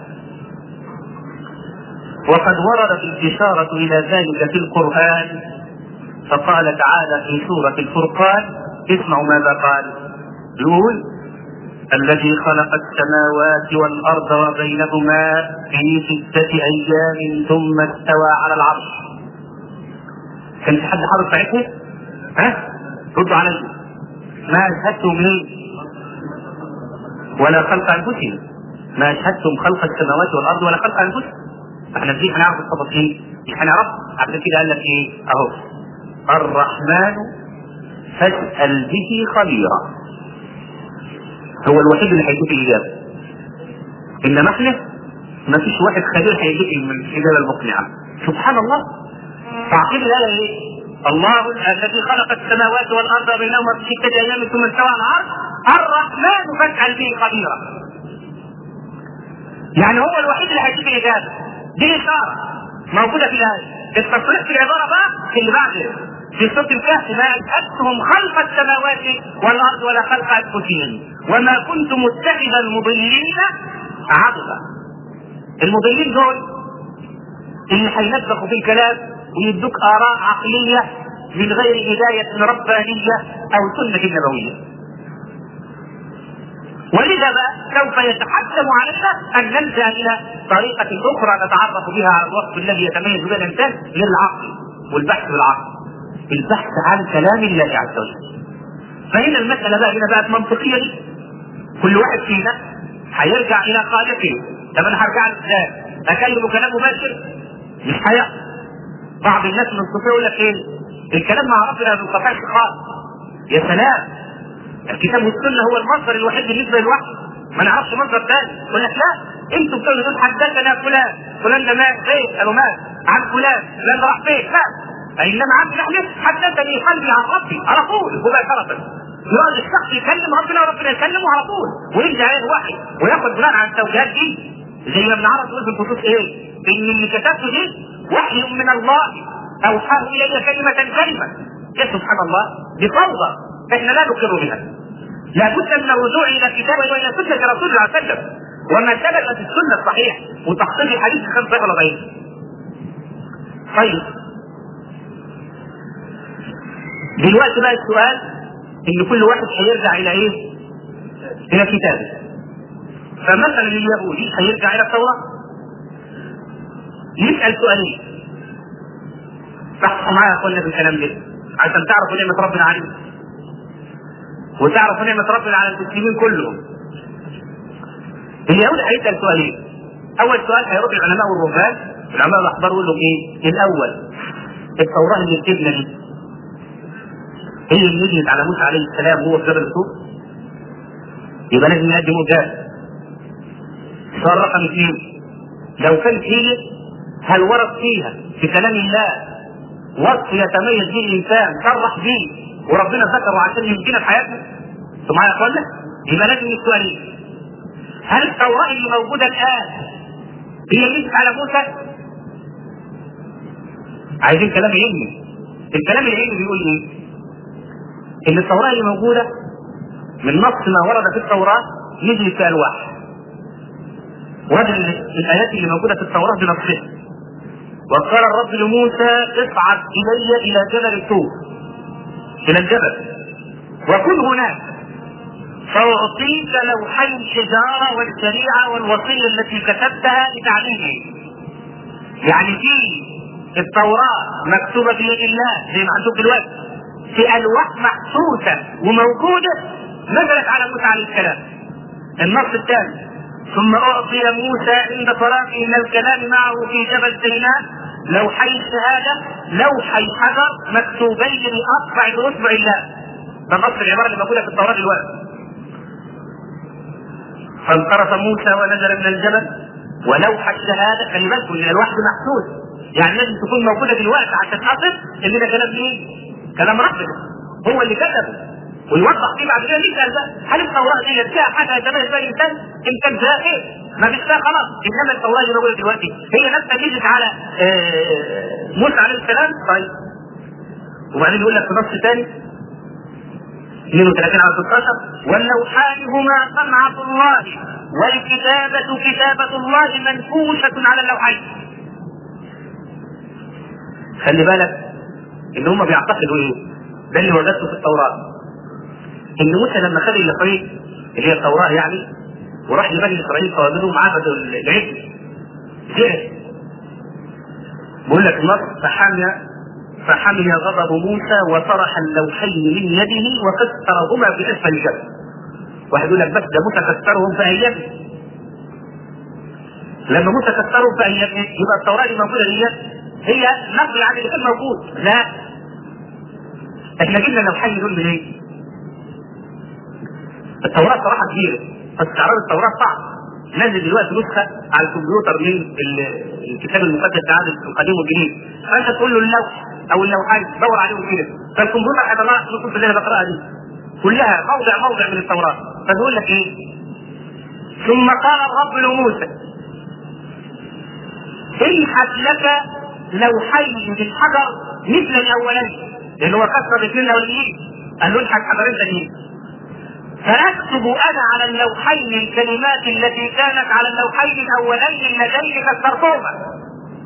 Speaker 1: وقد وردت الإشارة إلى ذلك في القرآن فقال تعالى في سورة الفرقان اسمعوا ماذا قال يقول الذي خلق السماوات والأرض وبينهما في ستة أيام ثم استوى على العرش كان في حد حرف ساعتها؟ ها؟ ردوا علي ما أشهدتم ليه؟ ولا خلق أنفسهم ما أشهدتم خلق السماوات والأرض ولا خلق أنفسهم احنا ازاي هنعرف التفاصيل؟ مش هنعرف عشان كده قال لك ايه؟ اهو الرحمن فاسأل به خبيرا هو الوحيد اللي هيديك الاجابه انما احنا ما فيش واحد خبير هيديك الاجابه المقنعه سبحان الله تعقيب الايه ايه؟ الله الذي خلق السماوات والارض بينهما في سته ايام ثم استوى على العرش الرحمن فاسال به خبيرا يعني هو الوحيد اللي هيديك الاجابه دي اشاره موجوده في الايه التصريح في العباره بقى في اللي بعد في سوره الكهف ما اشهدتهم خلق السماوات والارض ولا خلق انفسهم وما كنت متخذ المضلين عضدا المضلين دول اللي هينبخوا في الكلام ويدوك اراء عقليه من غير هدايه ربانيه او سنه نبويه ولذا بقى سوف يتحتم علينا ان نلجا الى طريقه اخرى نتعرف بها على الوصف الذي يتميز به الانسان للعقل والبحث بالعقل البحث عن كلام الله عز وجل فهنا المساله بقى هنا بقت منطقيه دي كل واحد فينا هيرجع الى خالقه طب انا هرجع له ازاي؟ اكلمه كلام مباشر مش هيحصل بعض الناس من الصوفيه يقول لك ايه؟ الكلام مع ربنا ما بينقطعش خالص يا سلام الكتاب والسنه هو المصدر الوحيد بالنسبه للوحي ما نعرفش مصدر ثاني يقول لك لا انتوا بتقولوا دول حدثنا فلان فلان ده مات فين قالوا مات عن فلان فلان راح فين مات انما عن نحن حدثني قلبي عن ربي على طول مباشره يقعد الشخص يكلم ربنا وربنا يكلمه على طول ويرجع عليه الوحي وياخد بناء على التوجيهات دي زي ما بنعرف نقول في الخصوص ايه؟ ان اللي كتبته دي وحي من الله اوحاه الي كلمه كلمه يا سبحان الله دي فوضى احنا لا نقر بها لابد من الرجوع الى كتاب والى سنه رسول الله صلى الله عليه وسلم وما ثبت في السنه الصحيح وتحصيل الحديث خمسه ولا ضعيف. طيب دلوقتي بقى السؤال ان كل واحد هيرجع الى ايه؟ الى كتابه. فمثلا اليهودي هيرجع الى التوراه. يسال سؤالين. صحصحوا معايا يا اخوانا في الكلام ده عشان تعرفوا نعمه ربنا عليكم. وتعرفوا نعمة ربنا على المسلمين كلهم. اليهود هيسأل سؤالين. أول سؤال هيروح العلماء والرهبان، العلماء الأحبار يقول لهم إيه؟ الأول التوراة اللي بتبنى دي هي اللي نزلت على موسى عليه السلام وهو في جبل الطور؟ يبقى لازم نقدم إجابة. السؤال رقم اثنين لو كانت هي هل ورد فيها في كلام الله وصف يتميز به الإنسان صرح به وربنا ذكره عشان يمكننا في حياتنا انتوا معايا يا اخوانا؟ يبقى لازم السؤالين هل التوراة اللي موجودة الآن هي اللي على موسى؟ عايزين كلام علمي الكلام العلمي بيقول ايه؟ ان التوراة اللي موجودة من نص ما ورد في التوراة نزل فيها الوحي وهذه الايات اللي موجوده في التوراه بنصها وقال الرب لموسى اصعد الي الى جبل الطور الى الجبل وكن هناك فأعطيك لوحي الحجارة والشريعة والوصية التي كتبتها لتعليمه يعني في التوراة مكتوبة بيد الله زي ما عندكم دلوقتي في ألواح محسوسة وموجودة نزلت على موسى عليه السلام النص الثاني ثم أعطي موسى عند فراغه من الكلام معه في جبل سيناء لوحي الشهادة لوحي حجر مكتوبين بأصبع بأصبع الله ده نص العبارة اللي موجودة في التوراة دلوقتي فانصرف موسى ونزل من الجبل ولوح الشهاده خلي بالكم ان الوحي محسوس يعني لازم تكون موجوده دلوقتي عشان تحقق ان ده كلام مين؟ كلام ربنا هو اللي كتبه ويوضح فيه بعد كده يسال بقى هل التوراه دي فيها حاجه يتميز بها الانسان؟ ان كان فيها خير ما فيش فيها خلاص انما التوراه اللي موجوده دلوقتي هي نفسها نزلت على موسى عليه السلام طيب وبعدين يقول لك في نص ثاني 32 على 16 واللوحان هما صنعة الله والكتابة كتابة الله منفوشة على اللوحين. خلي بالك ان هم بيعتقدوا ايه؟ ده اللي وجدته في التوراة. ان موسى لما خد اللوحين اللي هي التوراة يعني وراح لبني اسرائيل فوجدهم عبدوا العجل زهق بيقول لك النص فحمي فحمي غضب موسى وطرح اللوحين من يده وكسرهما في اسفل الجبل. واحد يقول لك بس ده موسى كسرهم في ايامه. لما موسى كسرهم في ايامه يبقى التوراه اللي موجوده دي هي نقل عن اللي كان موجود. لا. احنا جبنا اللوحين دول منين؟ التوراه صراحه كبيره بس تعرض التوراه صعب. نازل دلوقتي نسخه على الكمبيوتر من الكتاب المقدس العهد القديم والجديد فانت تقول له اللوح او اللوحات دور عليهم كده فالكمبيوتر هيطلع لك النصوص اللي انا بقراها دي كلها موضع موضع من التوراه فبيقول لك ايه؟ ثم قال الرب لموسى انحت لك لوحين في الحجر مثل الاولين لان هو كسر الاثنين الاولين قال له انحت حجرين ثانيين فاكتب انا على اللوحين الكلمات التي كانت على اللوحين الاولين اللذين كسرتهما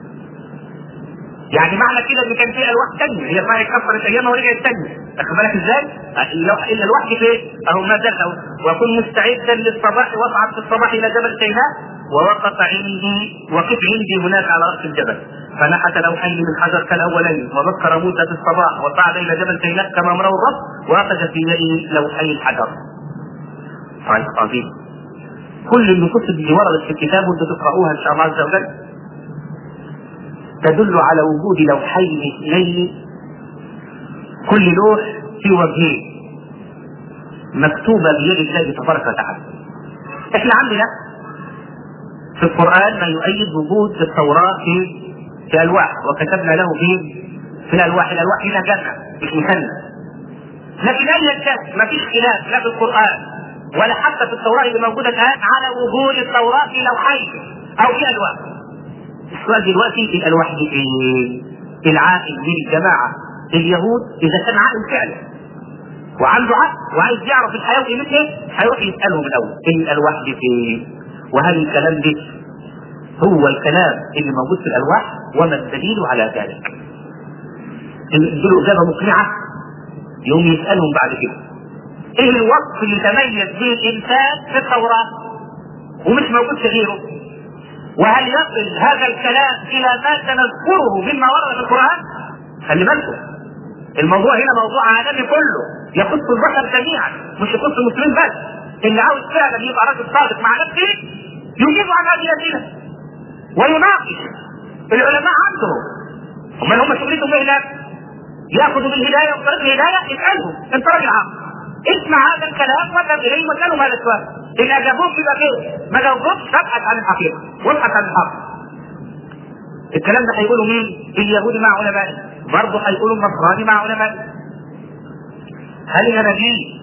Speaker 1: يعني معنى كده ان كان في الواح ثانيه هي صحيح كفرت ايامها ورجعت ثانيه واخد بالك ازاي؟ الا الوحي فين؟ اهو ما زال اهو وكن مستعدا للصباح واصعد في الصباح الى جبل سيناء ووقف عندي وقف عندي هناك على راس الجبل فنحت لوحين من حجر كالاولين وذكر موسى في الصباح وصعد الى جبل سيناء كما امره الرب واخذ في يده لوحي الحجر. طيب عظيم. كل النصوص اللي وردت في الكتاب وانتم تقرؤوها ان شاء الله عز وجل تدل على وجود لوحين اثنين كل لوح في وجهين مكتوبه بيد الله تبارك وتعالى. احنا عندنا في القران ما يؤيد وجود التوراه في في الواح وكتبنا له في في الالواح، الالواح هنا جمع مش مثنى. لكن ايا كان ما فيش خلاف لا في القران ولا حتى في التوراه اللي موجوده الان على وجود التوراه في لوحين او في الواح. السؤال دلوقتي الالواح دي ايه؟ العائد للجماعه اليهود اذا كان عائد فعلا وعنده عقل وعايز يعرف الحياه وقيمتها هيروح يسالهم الاول ايه الالواح دي فين؟ وهل الكلام ده هو الكلام اللي موجود في الالواح وما الدليل على ذلك؟ ادوا اجابه مقنعه يقوم يسالهم بعد كده ايه الوصف اللي تميز به الانسان في التوراه ومش موجود في غيره؟ وهل يصل هذا الكلام الى ما سنذكره مما ورد في القران؟ خلي بالكم الموضوع هنا موضوع عالمي كله يخص البشر جميعا مش يخص المسلمين بس اللي عاوز فعلا يبقى راجل صادق مع نفسه يجيب عن هذه الاسئله ويناقش العلماء عندهم امال هم شغلتهم ايه هناك؟ ياخذوا بالهدايه وطريق الهدايه اسالهم انت راجل عاقل اسمع هذا الكلام واذهب اليه واسالهم هذا السؤال ان اجابوك يبقى خير ما جاوبوكش ابحث عن الحقيقه وابحث عن الحق الكلام ده هيقوله مين؟ اليهودي مع علمائه برضه هيقوله النصراني مع علمائه هل الاناجيل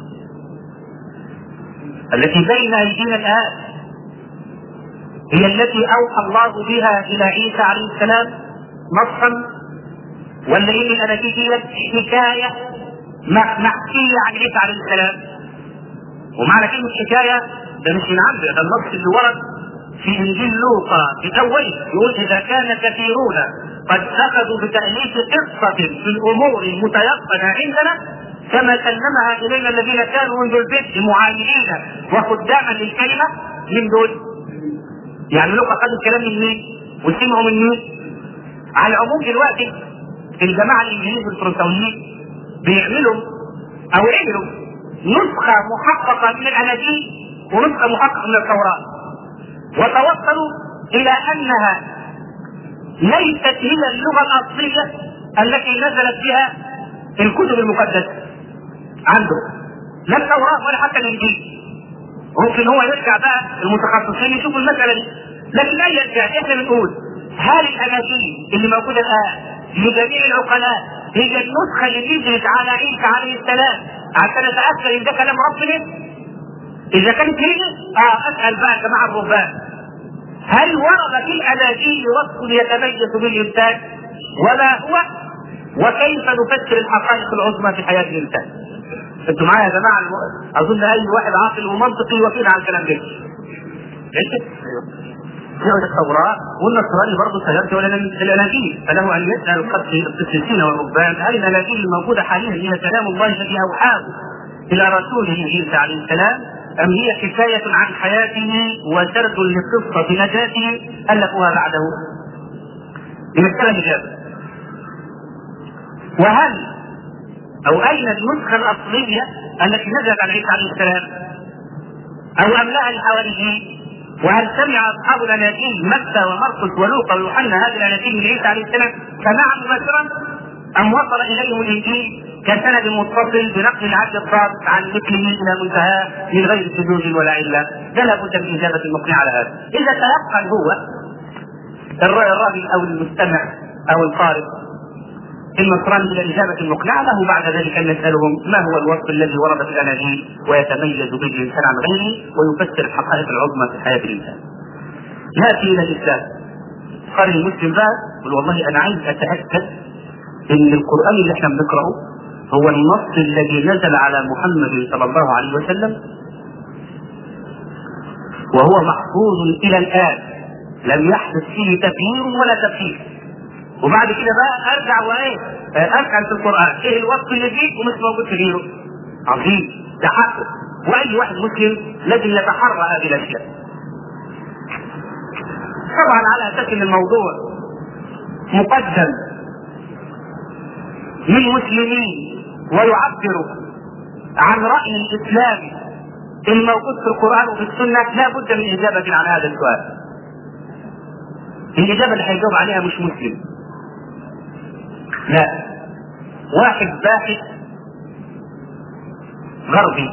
Speaker 1: التي بين ايدينا الان هي التي اوحى الله بها الى عيسى عليه السلام نصا ولا ان الاناجيل دي حكايه محكيه عن عيسى عليه السلام ومعنى كلمه حكايه ده مش من عندي ده النص اللي ورد في انجيل لوقا في اوله يقول اذا كان كثيرون قد اخذوا بتاليف قصه في الامور المتيقنه عندنا كما سلمها الينا الذين كانوا منذ البدء معاينين وخداما للكلمه من دول يعني لوقا خدوا الكلام من مين؟ وسمعوا من مين؟ على العموم دلوقتي الجماعه الانجليز الفرنساويين بيعملوا او عملوا نسخه محققه من الاناجيل ونسخه محققه من التوراه وتوصلوا الى انها ليست هي اللغه الاصليه التي نزلت بها الكتب المقدسه عنده لا التوراه ولا حتى الانجيل ممكن هو يرجع بقى المتخصصين يشوفوا المساله دي لكن ايا كان احنا بنقول هل الاناجيل اللي موجوده الان لجميع العقلاء هي النسخه اللي نزلت على عيسى عليه السلام عشان نتاكد ان ده كلام ربنا اذا كانت هي اه اسال بقى يا جماعه الرهبان هل ورد في الاناجيل وصف يتميز بالانسان وما هو وكيف نفسر الحقائق العظمى في حياه الانسان انتوا معايا يا جماعه اظن اي واحد عاقل ومنطقي وكيل على الكلام ده يقرا التوراة والنصراني برضه سيرجع ولا الاناجيل فله ان يسال القسيسين والرهبان هل الاناجيل الموجوده حاليا هي كلام الله الذي اوحاه الى رسوله عيسى عليه السلام ام هي حكايه عن حياته وسرد لقصه نجاته الفوها بعده؟ لمسألة الإجابة وهل أو أين النسخة الأصلية التي نزلت عن عيسى عليه السلام؟ أو أملاها الحواريين وهل سمع اصحاب الاناجيل متى ومرقس ولوقا ويوحنا هذه الاناجيل من عيسى عليه السلام سمعها مباشرا ام وصل اليهم الانجيل كسند متصل بنقل العبد الصادق عن مثله الى منتهاه من غير شذوذ ولا عله ده لابد من اجابه مقنعه على هذا اذا تيقن هو الراجل او المستمع او القارئ النصراني الى الاجابه المقنعه له بعد ذلك ان نسالهم ما هو الوصف الذي ورد في الاناجيل ويتميز به الانسان عن غيره ويفسر الحقائق العظمى في حياه الانسان. ياتي الى الاسلام قال المسلم بقى يقول والله انا عايز اتاكد ان القران اللي احنا بنقراه هو النص الذي نزل على محمد صلى الله عليه وسلم وهو محفوظ الى الان لم يحدث فيه تغيير ولا تبشير وبعد كده بقى ارجع وايه اسال في القران ايه الوصف اللي فيه ومش موجود في غيره عظيم ده حقه واي واحد مسلم لازم يتحرى هذه الاشياء طبعا على اساس ان الموضوع مقدم من مسلمين ويعبر عن راي الاسلام الموجود في القران وفي السنه لا بد من اجابه عن هذا السؤال الاجابه اللي هيجاوب عليها مش مسلم لا واحد باحث غربي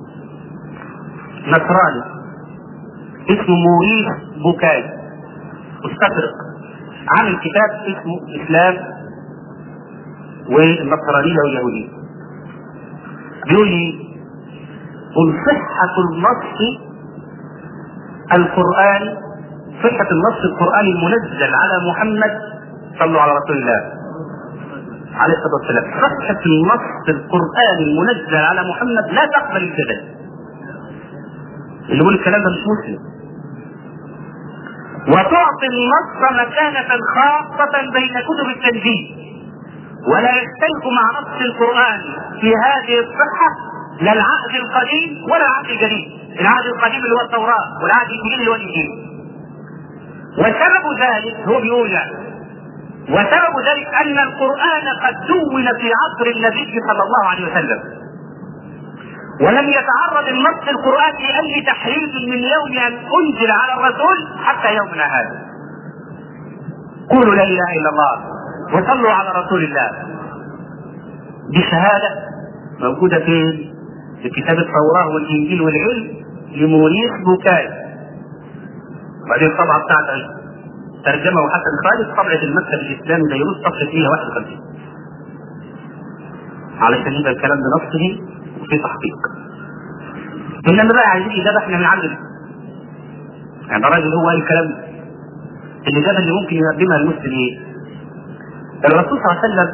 Speaker 1: نصراني اسمه موريس بوكاي مستشرق عامل كتاب اسمه اسلام والنصرانية واليهودية بيقول لي قل صحة النص القرآني صحة النص القرآني المنزل على محمد صلوا على رسول الله عليه الصلاه والسلام صحه النص القراني المنزل على محمد لا تقبل الجدل اللي يقول الكلام ده مش مسلم وتعطي النص مكانة خاصة بين كتب التنزيل ولا يختلف مع نص القرآن في هذه الصحة لا العهد القديم ولا العهد الجديد العهد القديم اللي هو التوراة والعهد الجديد اللي هو الإنجيل وسبب ذلك هو بيقول يعني وسبب ذلك ان القران قد دون في عصر النبي صلى الله عليه وسلم ولم يتعرض النص القراني لاي تحريف من يوم ان انزل على الرسول حتى يومنا هذا قولوا لا اله الا الله وصلوا على رسول الله دي شهاده موجوده فين في كتاب التوراه والانجيل والعلم لموريس بوكاي بعدين الطبعه بتاعت ترجمه حسن خالد طبعة المكتب الإسلامي بيروت صفحة 151 علشان يبقى الكلام بنصه وفي تحقيق إنما بقى عايزين إجابة إحنا بنعلم يعني ده راجل هو قال الكلام ده الإجابة اللي ممكن يقدمها المسلم إيه؟ الرسول صلى الله عليه وسلم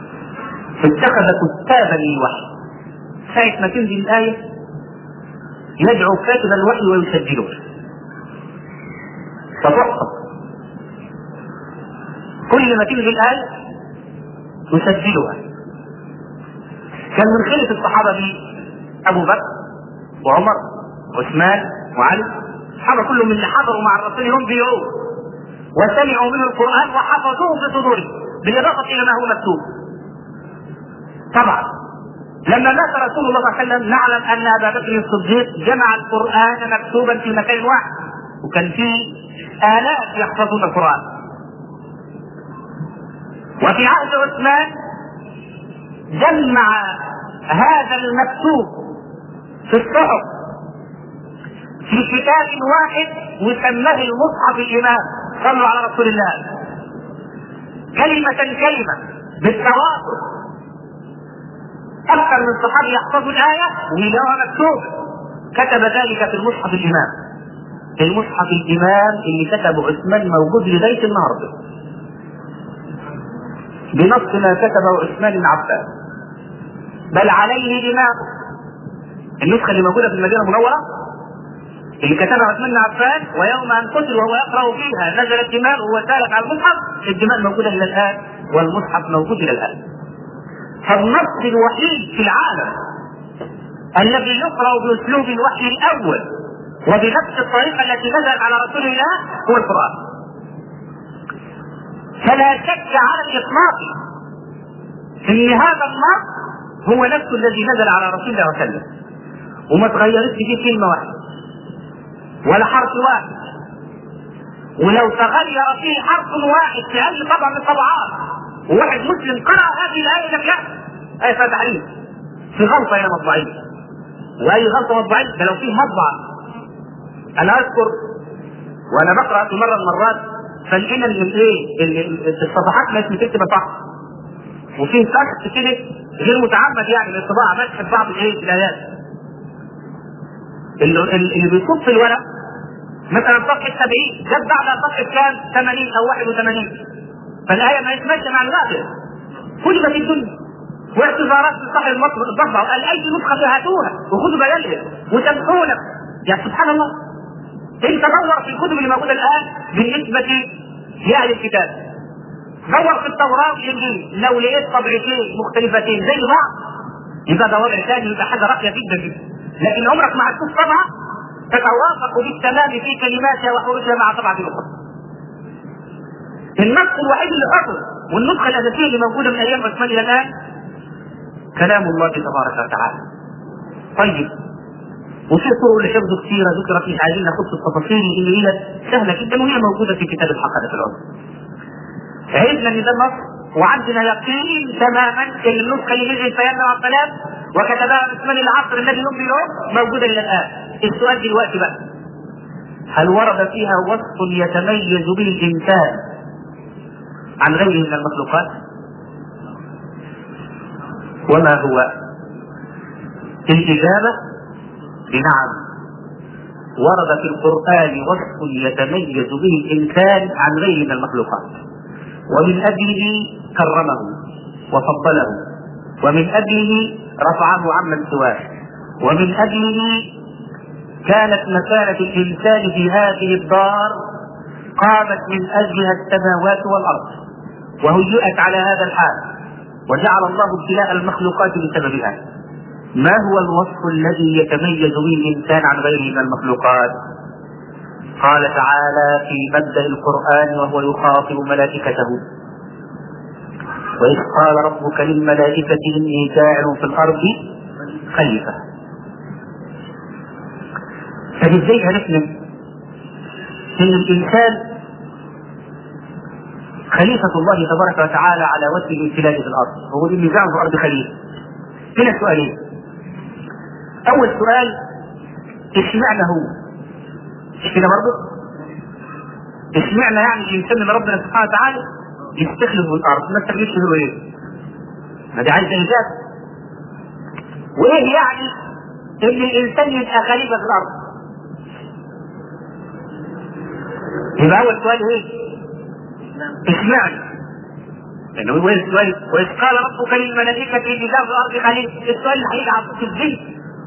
Speaker 1: اتخذ كتابا للوحي ساعة ما تنزل الآية يدعو كاتب الوحي ويسجله فتحفظ كل ما تنزل الآية يسجلها كان من خلة الصحابة دي أبو بكر وعمر وعثمان وعلي الصحابة كلهم من اللي حضروا مع الرسول يوم بيوم وسمعوا منه القرآن وحفظوه في صدورهم بالإضافة إلى ما هو مكتوب طبعا لما مات رسول الله صلى الله عليه وسلم نعلم ان ابا بكر الصديق جمع القران مكتوبا في مكان واحد وكان فيه الاف يحفظون القران وفي عهد عثمان جمع هذا المكتوب في الصحف في كتاب واحد وسماه المصحف الامام صلوا على رسول الله كلمة كلمة بالتواصل أكثر من صحابي يحفظوا الآية ويلاقوها مكتوبة كتب ذلك في المصحف الإمام المصحف الإمام اللي كتبه عثمان موجود لغاية النهاردة بنص ما كتبه عثمان بن عفان بل عليه دماغه النسخة اللي موجودة في المدينة المنورة اللي كتبها عثمان بن عفان ويوم ان قتل وهو يقرا فيها نزل الدماء وهو سالك على المصحف الدماء موجوده الى الان والمصحف موجود الى الان فالنص الوحيد في العالم الذي يقرا باسلوب الوحي الاول وبنفس الطريقه التي نزلت على رسول الله هو القران فلا شك على الاطلاق ان هذا النص هو نفس الذي نزل على رسول الله صلى الله عليه وسلم وما تغيرتش فيه كلمه واحده ولا حرف واحد ولو تغير فيه حرف واحد في اي طبعه من الطبعات وواحد مسلم قرأ هذه الآية لم يحدث آية فيها تعليم في غلطة هنا مطبعية وأي غلطة مطبعية ده لو فيه مطبعة أنا أذكر وأنا بقرأ في مرة من المرات فلقينا إن الإيه الصفحات ما اسمها تكتب صح وفيه سقط كده غير متعمد يعني من الطباعة مسح في بعض الإيه الآيات اللي, اللي بيصب في الورق مثلا صفحة 70 جت بعد صفحة كام 80 أو 81 فالآية ما يتمشى مع الغافل كل في الدنيا واعتذارات من صاحب الضبع وقال أي نسخة هاتوها وخذوا بدلها وتمحونا يا سبحان الله انت دور في الكتب اللي موجودة الآن بالنسبة لأهل الكتاب دور في التوراة والإنجيل لو لقيت طبعتين مختلفتين زي بعض يبقى ده وضع ثاني يبقى حاجة راقية جدا جدا لكن عمرك ما هتشوف طبعة تتوافق بالتمام في كلماتها وحروفها مع طبعة أخرى النص الوحيد اللي حصل والنسخة الأساسية اللي موجودة من أيام عثمان إلى الآن كلام الله تبارك وتعالى. طيب وفي طرق لحفظه كثيرة ذكرت مش عايزين ناخد في التفاصيل اللي هي سهلة جدا وهي موجودة في كتاب الحقائق العظمى. عرفنا ان ده النص وعندنا يقين تماما ان النسخة اللي نزلت في ايامنا والسلام وكتبها عثمان العصر الذي يوم بيوم موجودة الى الآن. السؤال دلوقتي بقى هل ورد فيها وصف يتميز به الإنسان عن غيره من المخلوقات وما هو الإجابة بنعم ورد في القرآن وصف يتميز به الإنسان عن غيره من المخلوقات ومن أجله كرمه وفضله ومن أجله رفعه عمن سواه ومن أجله كانت مكانة الإنسان في هذه الدار قامت من أجلها السماوات والأرض وهيئت على هذا الحال وجعل الله ابتلاء المخلوقات بسببها ما هو الوصف الذي يتميز به الإنسان عن غيره من المخلوقات قال تعالى في مبدأ القرآن وهو يخاطب ملائكته وإذ قال ربك للملائكة إني جاعل في الأرض خليفة فازاي عرفنا ان الانسان خليفة الله تبارك وتعالى على وجه الامتداد في الارض هو اللي جعل في الارض خليفة هنا سؤالين اول سؤال اشمعنى هو مش كده برضه اشمعنى يعني الانسان اللي ربنا سبحانه وتعالى يستخلف الارض ما استخلفش هو ايه ما دي عايزه ايجاد وايه يعني ان الانسان يبقى خليفه في الارض يبقى اول سؤال ايه؟ اشمعنى؟ يعني هو السؤال واذ قال ربك للملائكه اني جاء في الارض خليفه السؤال اللي هيجي على في الذهن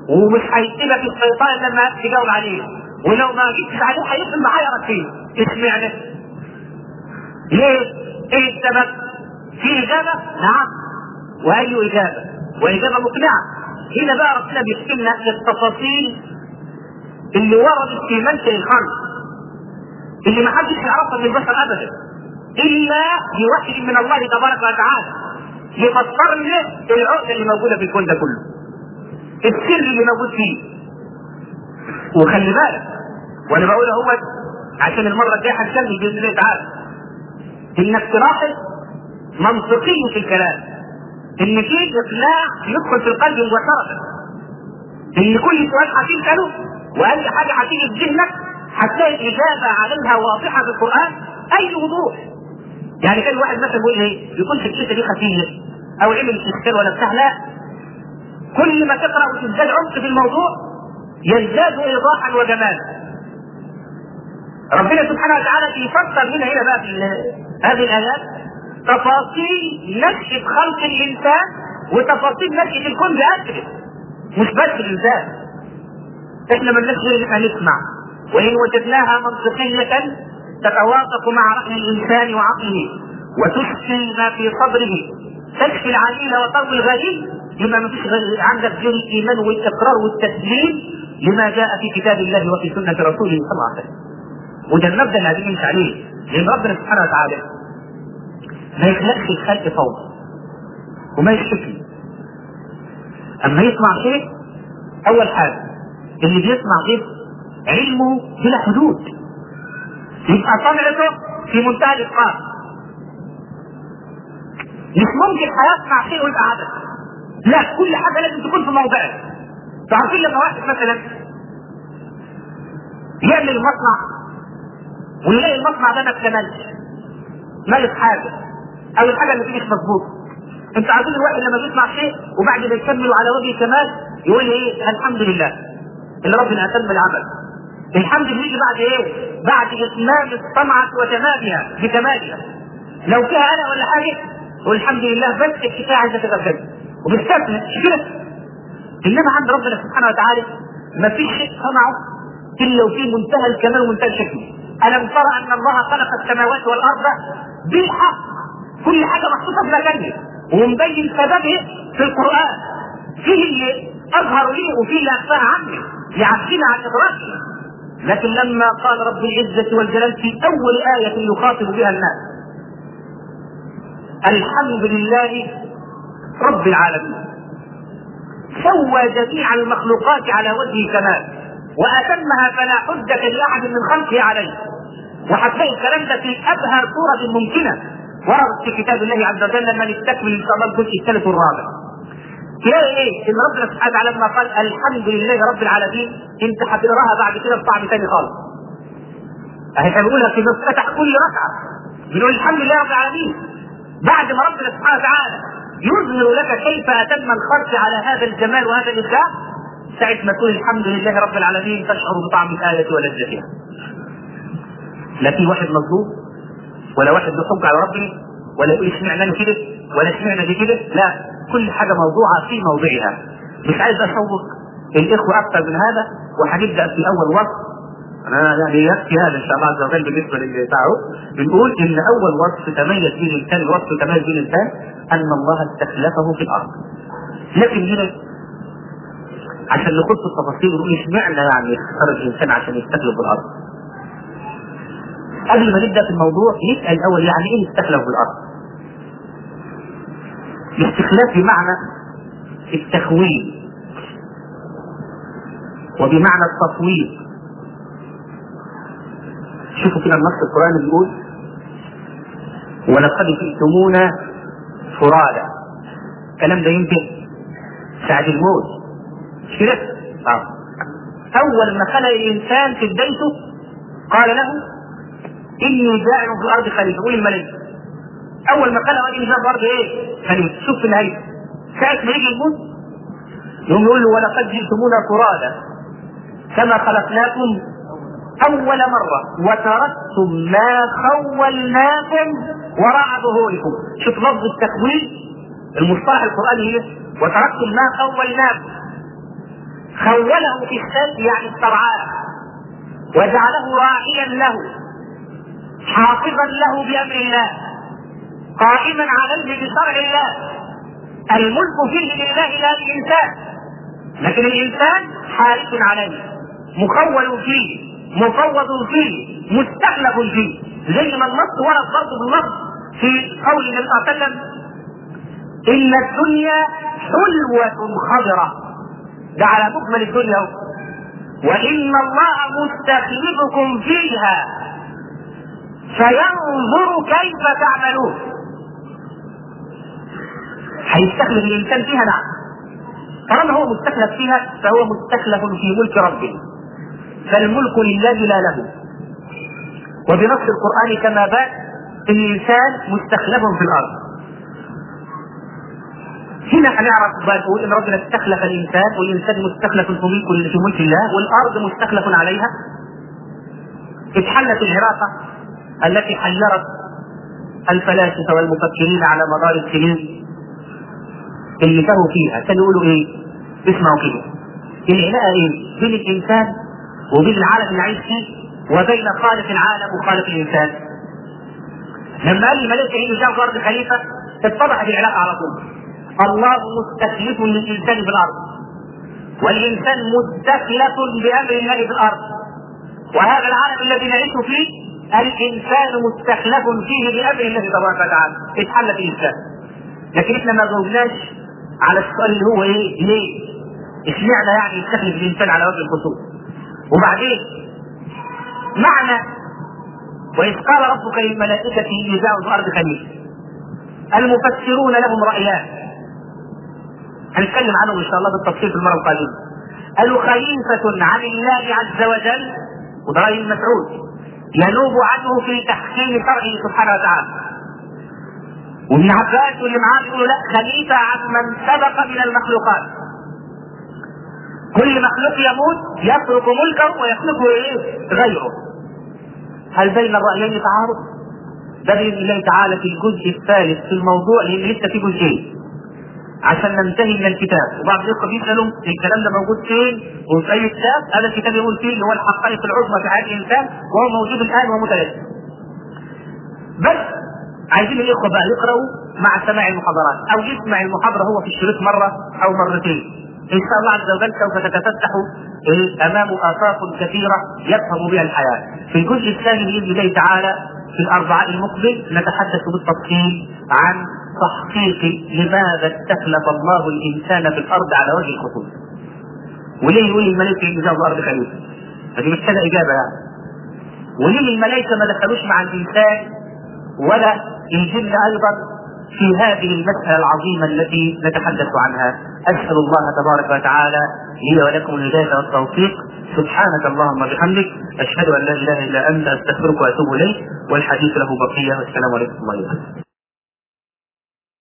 Speaker 1: ومش هيسيبك الشيطان لما تجاوب عليه ولو ما جبتش عليه هيفضل معايرك فيه اشمعنى؟ ليه؟ ايه السبب؟ في اجابه؟ نعم واي اجابه؟ واجابه مقنعه هنا بقى ربنا بيحكي لنا التفاصيل اللي وردت في منشأ الخلق اللي ما حدش يعرفها من البشر ابدا الا بوحي من الله تبارك وتعالى يفسر لنا العقده اللي موجوده في الكون ده كله السر اللي موجود فيه وخلي بالك وانا بقول هو عشان المره الجايه هنكمل باذن الله تعالى انك تلاحظ منطقيه في الكلام ان في اقلاع يدخل في القلب مباشره ان كل سؤال هتساله واي حاجه هتيجي في ذهنك هتلاقي الاجابه عليها واضحه في القران اي وضوح يعني كان واحد مثلا يقول ايه يكون الشيشه دي خفيفه او عمل استشكال ولا بتاع لا كل ما تقرا وتزداد عمق في الموضوع يزداد ايضاحا وجمالا ربنا سبحانه وتعالى بيفسر لنا هنا بقى في هذه الايات تفاصيل نشأة خلق الانسان وتفاصيل نشأة الكون بأسره مش بس الانسان احنا ما غير ان نسمع وان وجدناها منطقية تتوافق مع رأي الانسان وعقله وتشفي ما في صدره تشفي العليل وتروي الغليل لما ما فيش عندك غير الايمان والاقرار والتسليم لما جاء في كتاب الله وفي سنه رسوله صلى الله عليه وسلم. وده المبدا اللي عايزين نمشي عليه لان ربنا سبحانه وتعالى ما يخلقش الخلق فوضى وما يشتكي اما يسمع شيء اول حاجه اللي بيسمع غير علمه بلا حدود يبقى طبيعته في منتهى الاتقان مش ممكن هيسمع شيء ويبقى عدد لا كل حاجه لازم تكون في موضعها تعرفين لما واحد مثلا يعمل مصنع ويلاقي المصنع ده ما اكتملش مالك حاجه او الحاجه اللي فيه مش مظبوطه انت عارفين الواحد لما بيسمع شيء وبعد ما يكمل على وجه كمال يقول ايه الحمد لله اللي ربنا اتم العمل الحمد لله يجي بعد ايه؟ بعد اتمام الصنعه وتمامها بكمالها لو فيها انا ولا حاجه والحمد لله بس الكفايه عايزه تبقى وبالستثناء مش كده انما عند ربنا سبحانه وتعالى ما فيش شيء صنعه الا وفيه منتهى الكمال ومنتهى الشكل الم ترى ان الله خلق السماوات والارض بالحق كل حاجه محطوطه في مكانها ومبين سببه في القران فيه اللي اظهر ليه وفيه اللي اخفاه عنه يعدينا عن ادراكه لكن لما قال رب العزه والجلال في اول ايه يخاطب بها الناس الحمد لله رب العالمين سوى جميع المخلوقات على وجه كمال واتمها فلا حجه لاحد من خلقه عليه وهتلاقي الكلام ده في ابهر صوره ممكنه وردت في كتاب الله عز وجل لما نستكمل ان شاء الله الجزء الثالث والرابع تلاقي ايه ان ربنا سبحانه وتعالى لما قال الحمد لله رب العالمين انت هتقراها بعد كده بطعم ثاني خالص اهي بنقولها في مفتتح كل ركعه بنقول الحمد لله رب العالمين بعد ما ربنا سبحانه وتعالى يظهر لك كيف اتم الخلق على هذا الجمال وهذا الابداع ساعة ما تقول الحمد لله رب العالمين تشعر بطعم الآية ولذتها. لا في واحد مظلوم ولا واحد بيحج على ربنا ولا يقول اشمعنى انا كده ولا اشمعنى دي كده لا كل حاجة موضوعة في موضعها مش عايز اشوق الاخوة اكثر من هذا وهنبدأ في اول وصف انا يعني يكفي هذا ان شاء الله عز وجل بالنسبه للبتاعه بنقول ان اول وصف تميز به الانسان وصف تميز به الانسان ان الله استخلفه في الارض لكن هنا عشان نخش في التفاصيل ونقول اشمعنى يعني خرج الانسان عشان يستخلف في الارض قبل ما نبدا في الموضوع نسال الاول يعني ايه استخلف في الارض الاستخلاف بمعنى التخويل وبمعنى التصوير شوفوا كده النص القرآني بيقول ولقد جئتمونا فرادا الكلام ده يمكن ساعة الموت مش كده؟ اه أول ما خلق الإنسان في بدايته قال له إني جاعل في الأرض خليفة قول الملائكة أول ما خلق وجه في الأرض إيه؟ خليفة شوف في النهاية ساعة ما يجي الموت يقوم يقول له ولقد جئتمونا فرادا كما خلقناكم أول مرة وتركتم ما خولناكم وراء ظهوركم شوف لفظ التخويل المصطلح القرآني هنا وتركتم ما خولناكم خوله في السلب يعني استرعاه وجعله راعيا له حافظا له بامر الله قائما عليه بشرع الله الملك فيه لله لا للانسان لكن الانسان حارس عليه مخول فيه مفوض فيه مستخلف فيه زي ما النص ورد برضه بالنص في قول النبي صلى الله عليه وسلم ان الدنيا حلوة خضرة ده على مكمل الدنيا وان الله مستخلفكم فيها فينظر كيف تعملون هيستخلف الانسان فيها نعم طالما هو مستخلف فيها فهو مستخلف في ملك ربه فالملك لله لا له وبنص القرآن كما بات الإنسان مستخلف في الأرض هنا هنعرف بقى ان ربنا استخلف الانسان والانسان مستخلف في ملك في ملك الله والارض مستخلف عليها اتحلت العراقه التي حيرت الفلاسفه والمفكرين على مدار السنين اللي كانوا فيها كانوا يقولوا ايه؟ اسمعوا كده العلاقه ايه؟ بين الانسان وبين العالم اللي عايش فيه وبين خالق العالم وخالق الانسان لما قال الملائكه يجوا جاءوا في الارض خليفه اتضحت العلاقه على طول الله مستخلف للانسان في الارض والانسان مستخلف بامر الله في الارض وهذا العالم الذي نعيش فيه الانسان مستخلف فيه بامر الله تبارك وتعالى اتحل في الانسان لكن احنا ما جاوبناش على السؤال اللي هو ايه ليه اشمعنى يعني يستخلف الانسان على وجه الخصوص وبعدين معنى وإذ قال ربك للملائكة إني جاعل في الأرض خليفة المفسرون لهم رأيان هنتكلم عنهم إن شاء الله بالتفصيل في المرة القادمة قالوا خليفة عن الله عز وجل وده رأي مسعود ينوب عنه في تحكيم شرعه سبحانه وتعالى وابن عباس واللي معاه يقولوا لا خليفة عن من سبق من المخلوقات كل مخلوق يموت يترك ملكه ويخلقه ايه؟ غيره. هل بين الرأيين تعارض؟ ده بإذن الله تعالى في الجزء الثالث في الموضوع لأن لسه في جزئين. عشان ننتهي من الكتاب وبعض الإخوة بيسألوا الكلام ده موجود فين وفي أي كتاب؟ هذا الكتاب يقول فيه اللي هو الحقائق العظمى في حياة الإنسان وهو موجود الآن ومتلازم. بس عايزين الإخوة بقى يقرأوا مع سماع المحاضرات أو يسمع المحاضرة هو في الشريط مرة أو مرتين ان شاء الله عز وجل سوف تتفتح امامه افاق كثيره يفهم بها الحياه. في الجزء الثاني باذن الله تعالى في الاربعاء المقبل نتحدث بالتفصيل عن تحقيق لماذا استخلف الله الانسان في الارض على وجه الخصوص. وليه يقول الملائكه ان جاءوا الارض خليفه؟ هذه مش كذا اجابه يعني. وليه الملائكه ما دخلوش مع الانسان ولا الجن ايضا في هذه المسألة العظيمة التي نتحدث عنها أسأل الله تبارك وتعالى لي ولكم الهداية والتوفيق سبحانك اللهم وبحمدك أشهد أن لا إله إلا أنت أستغفرك وأتوب إليك والحديث له بقية والسلام عليكم ورحمة الله وبركاته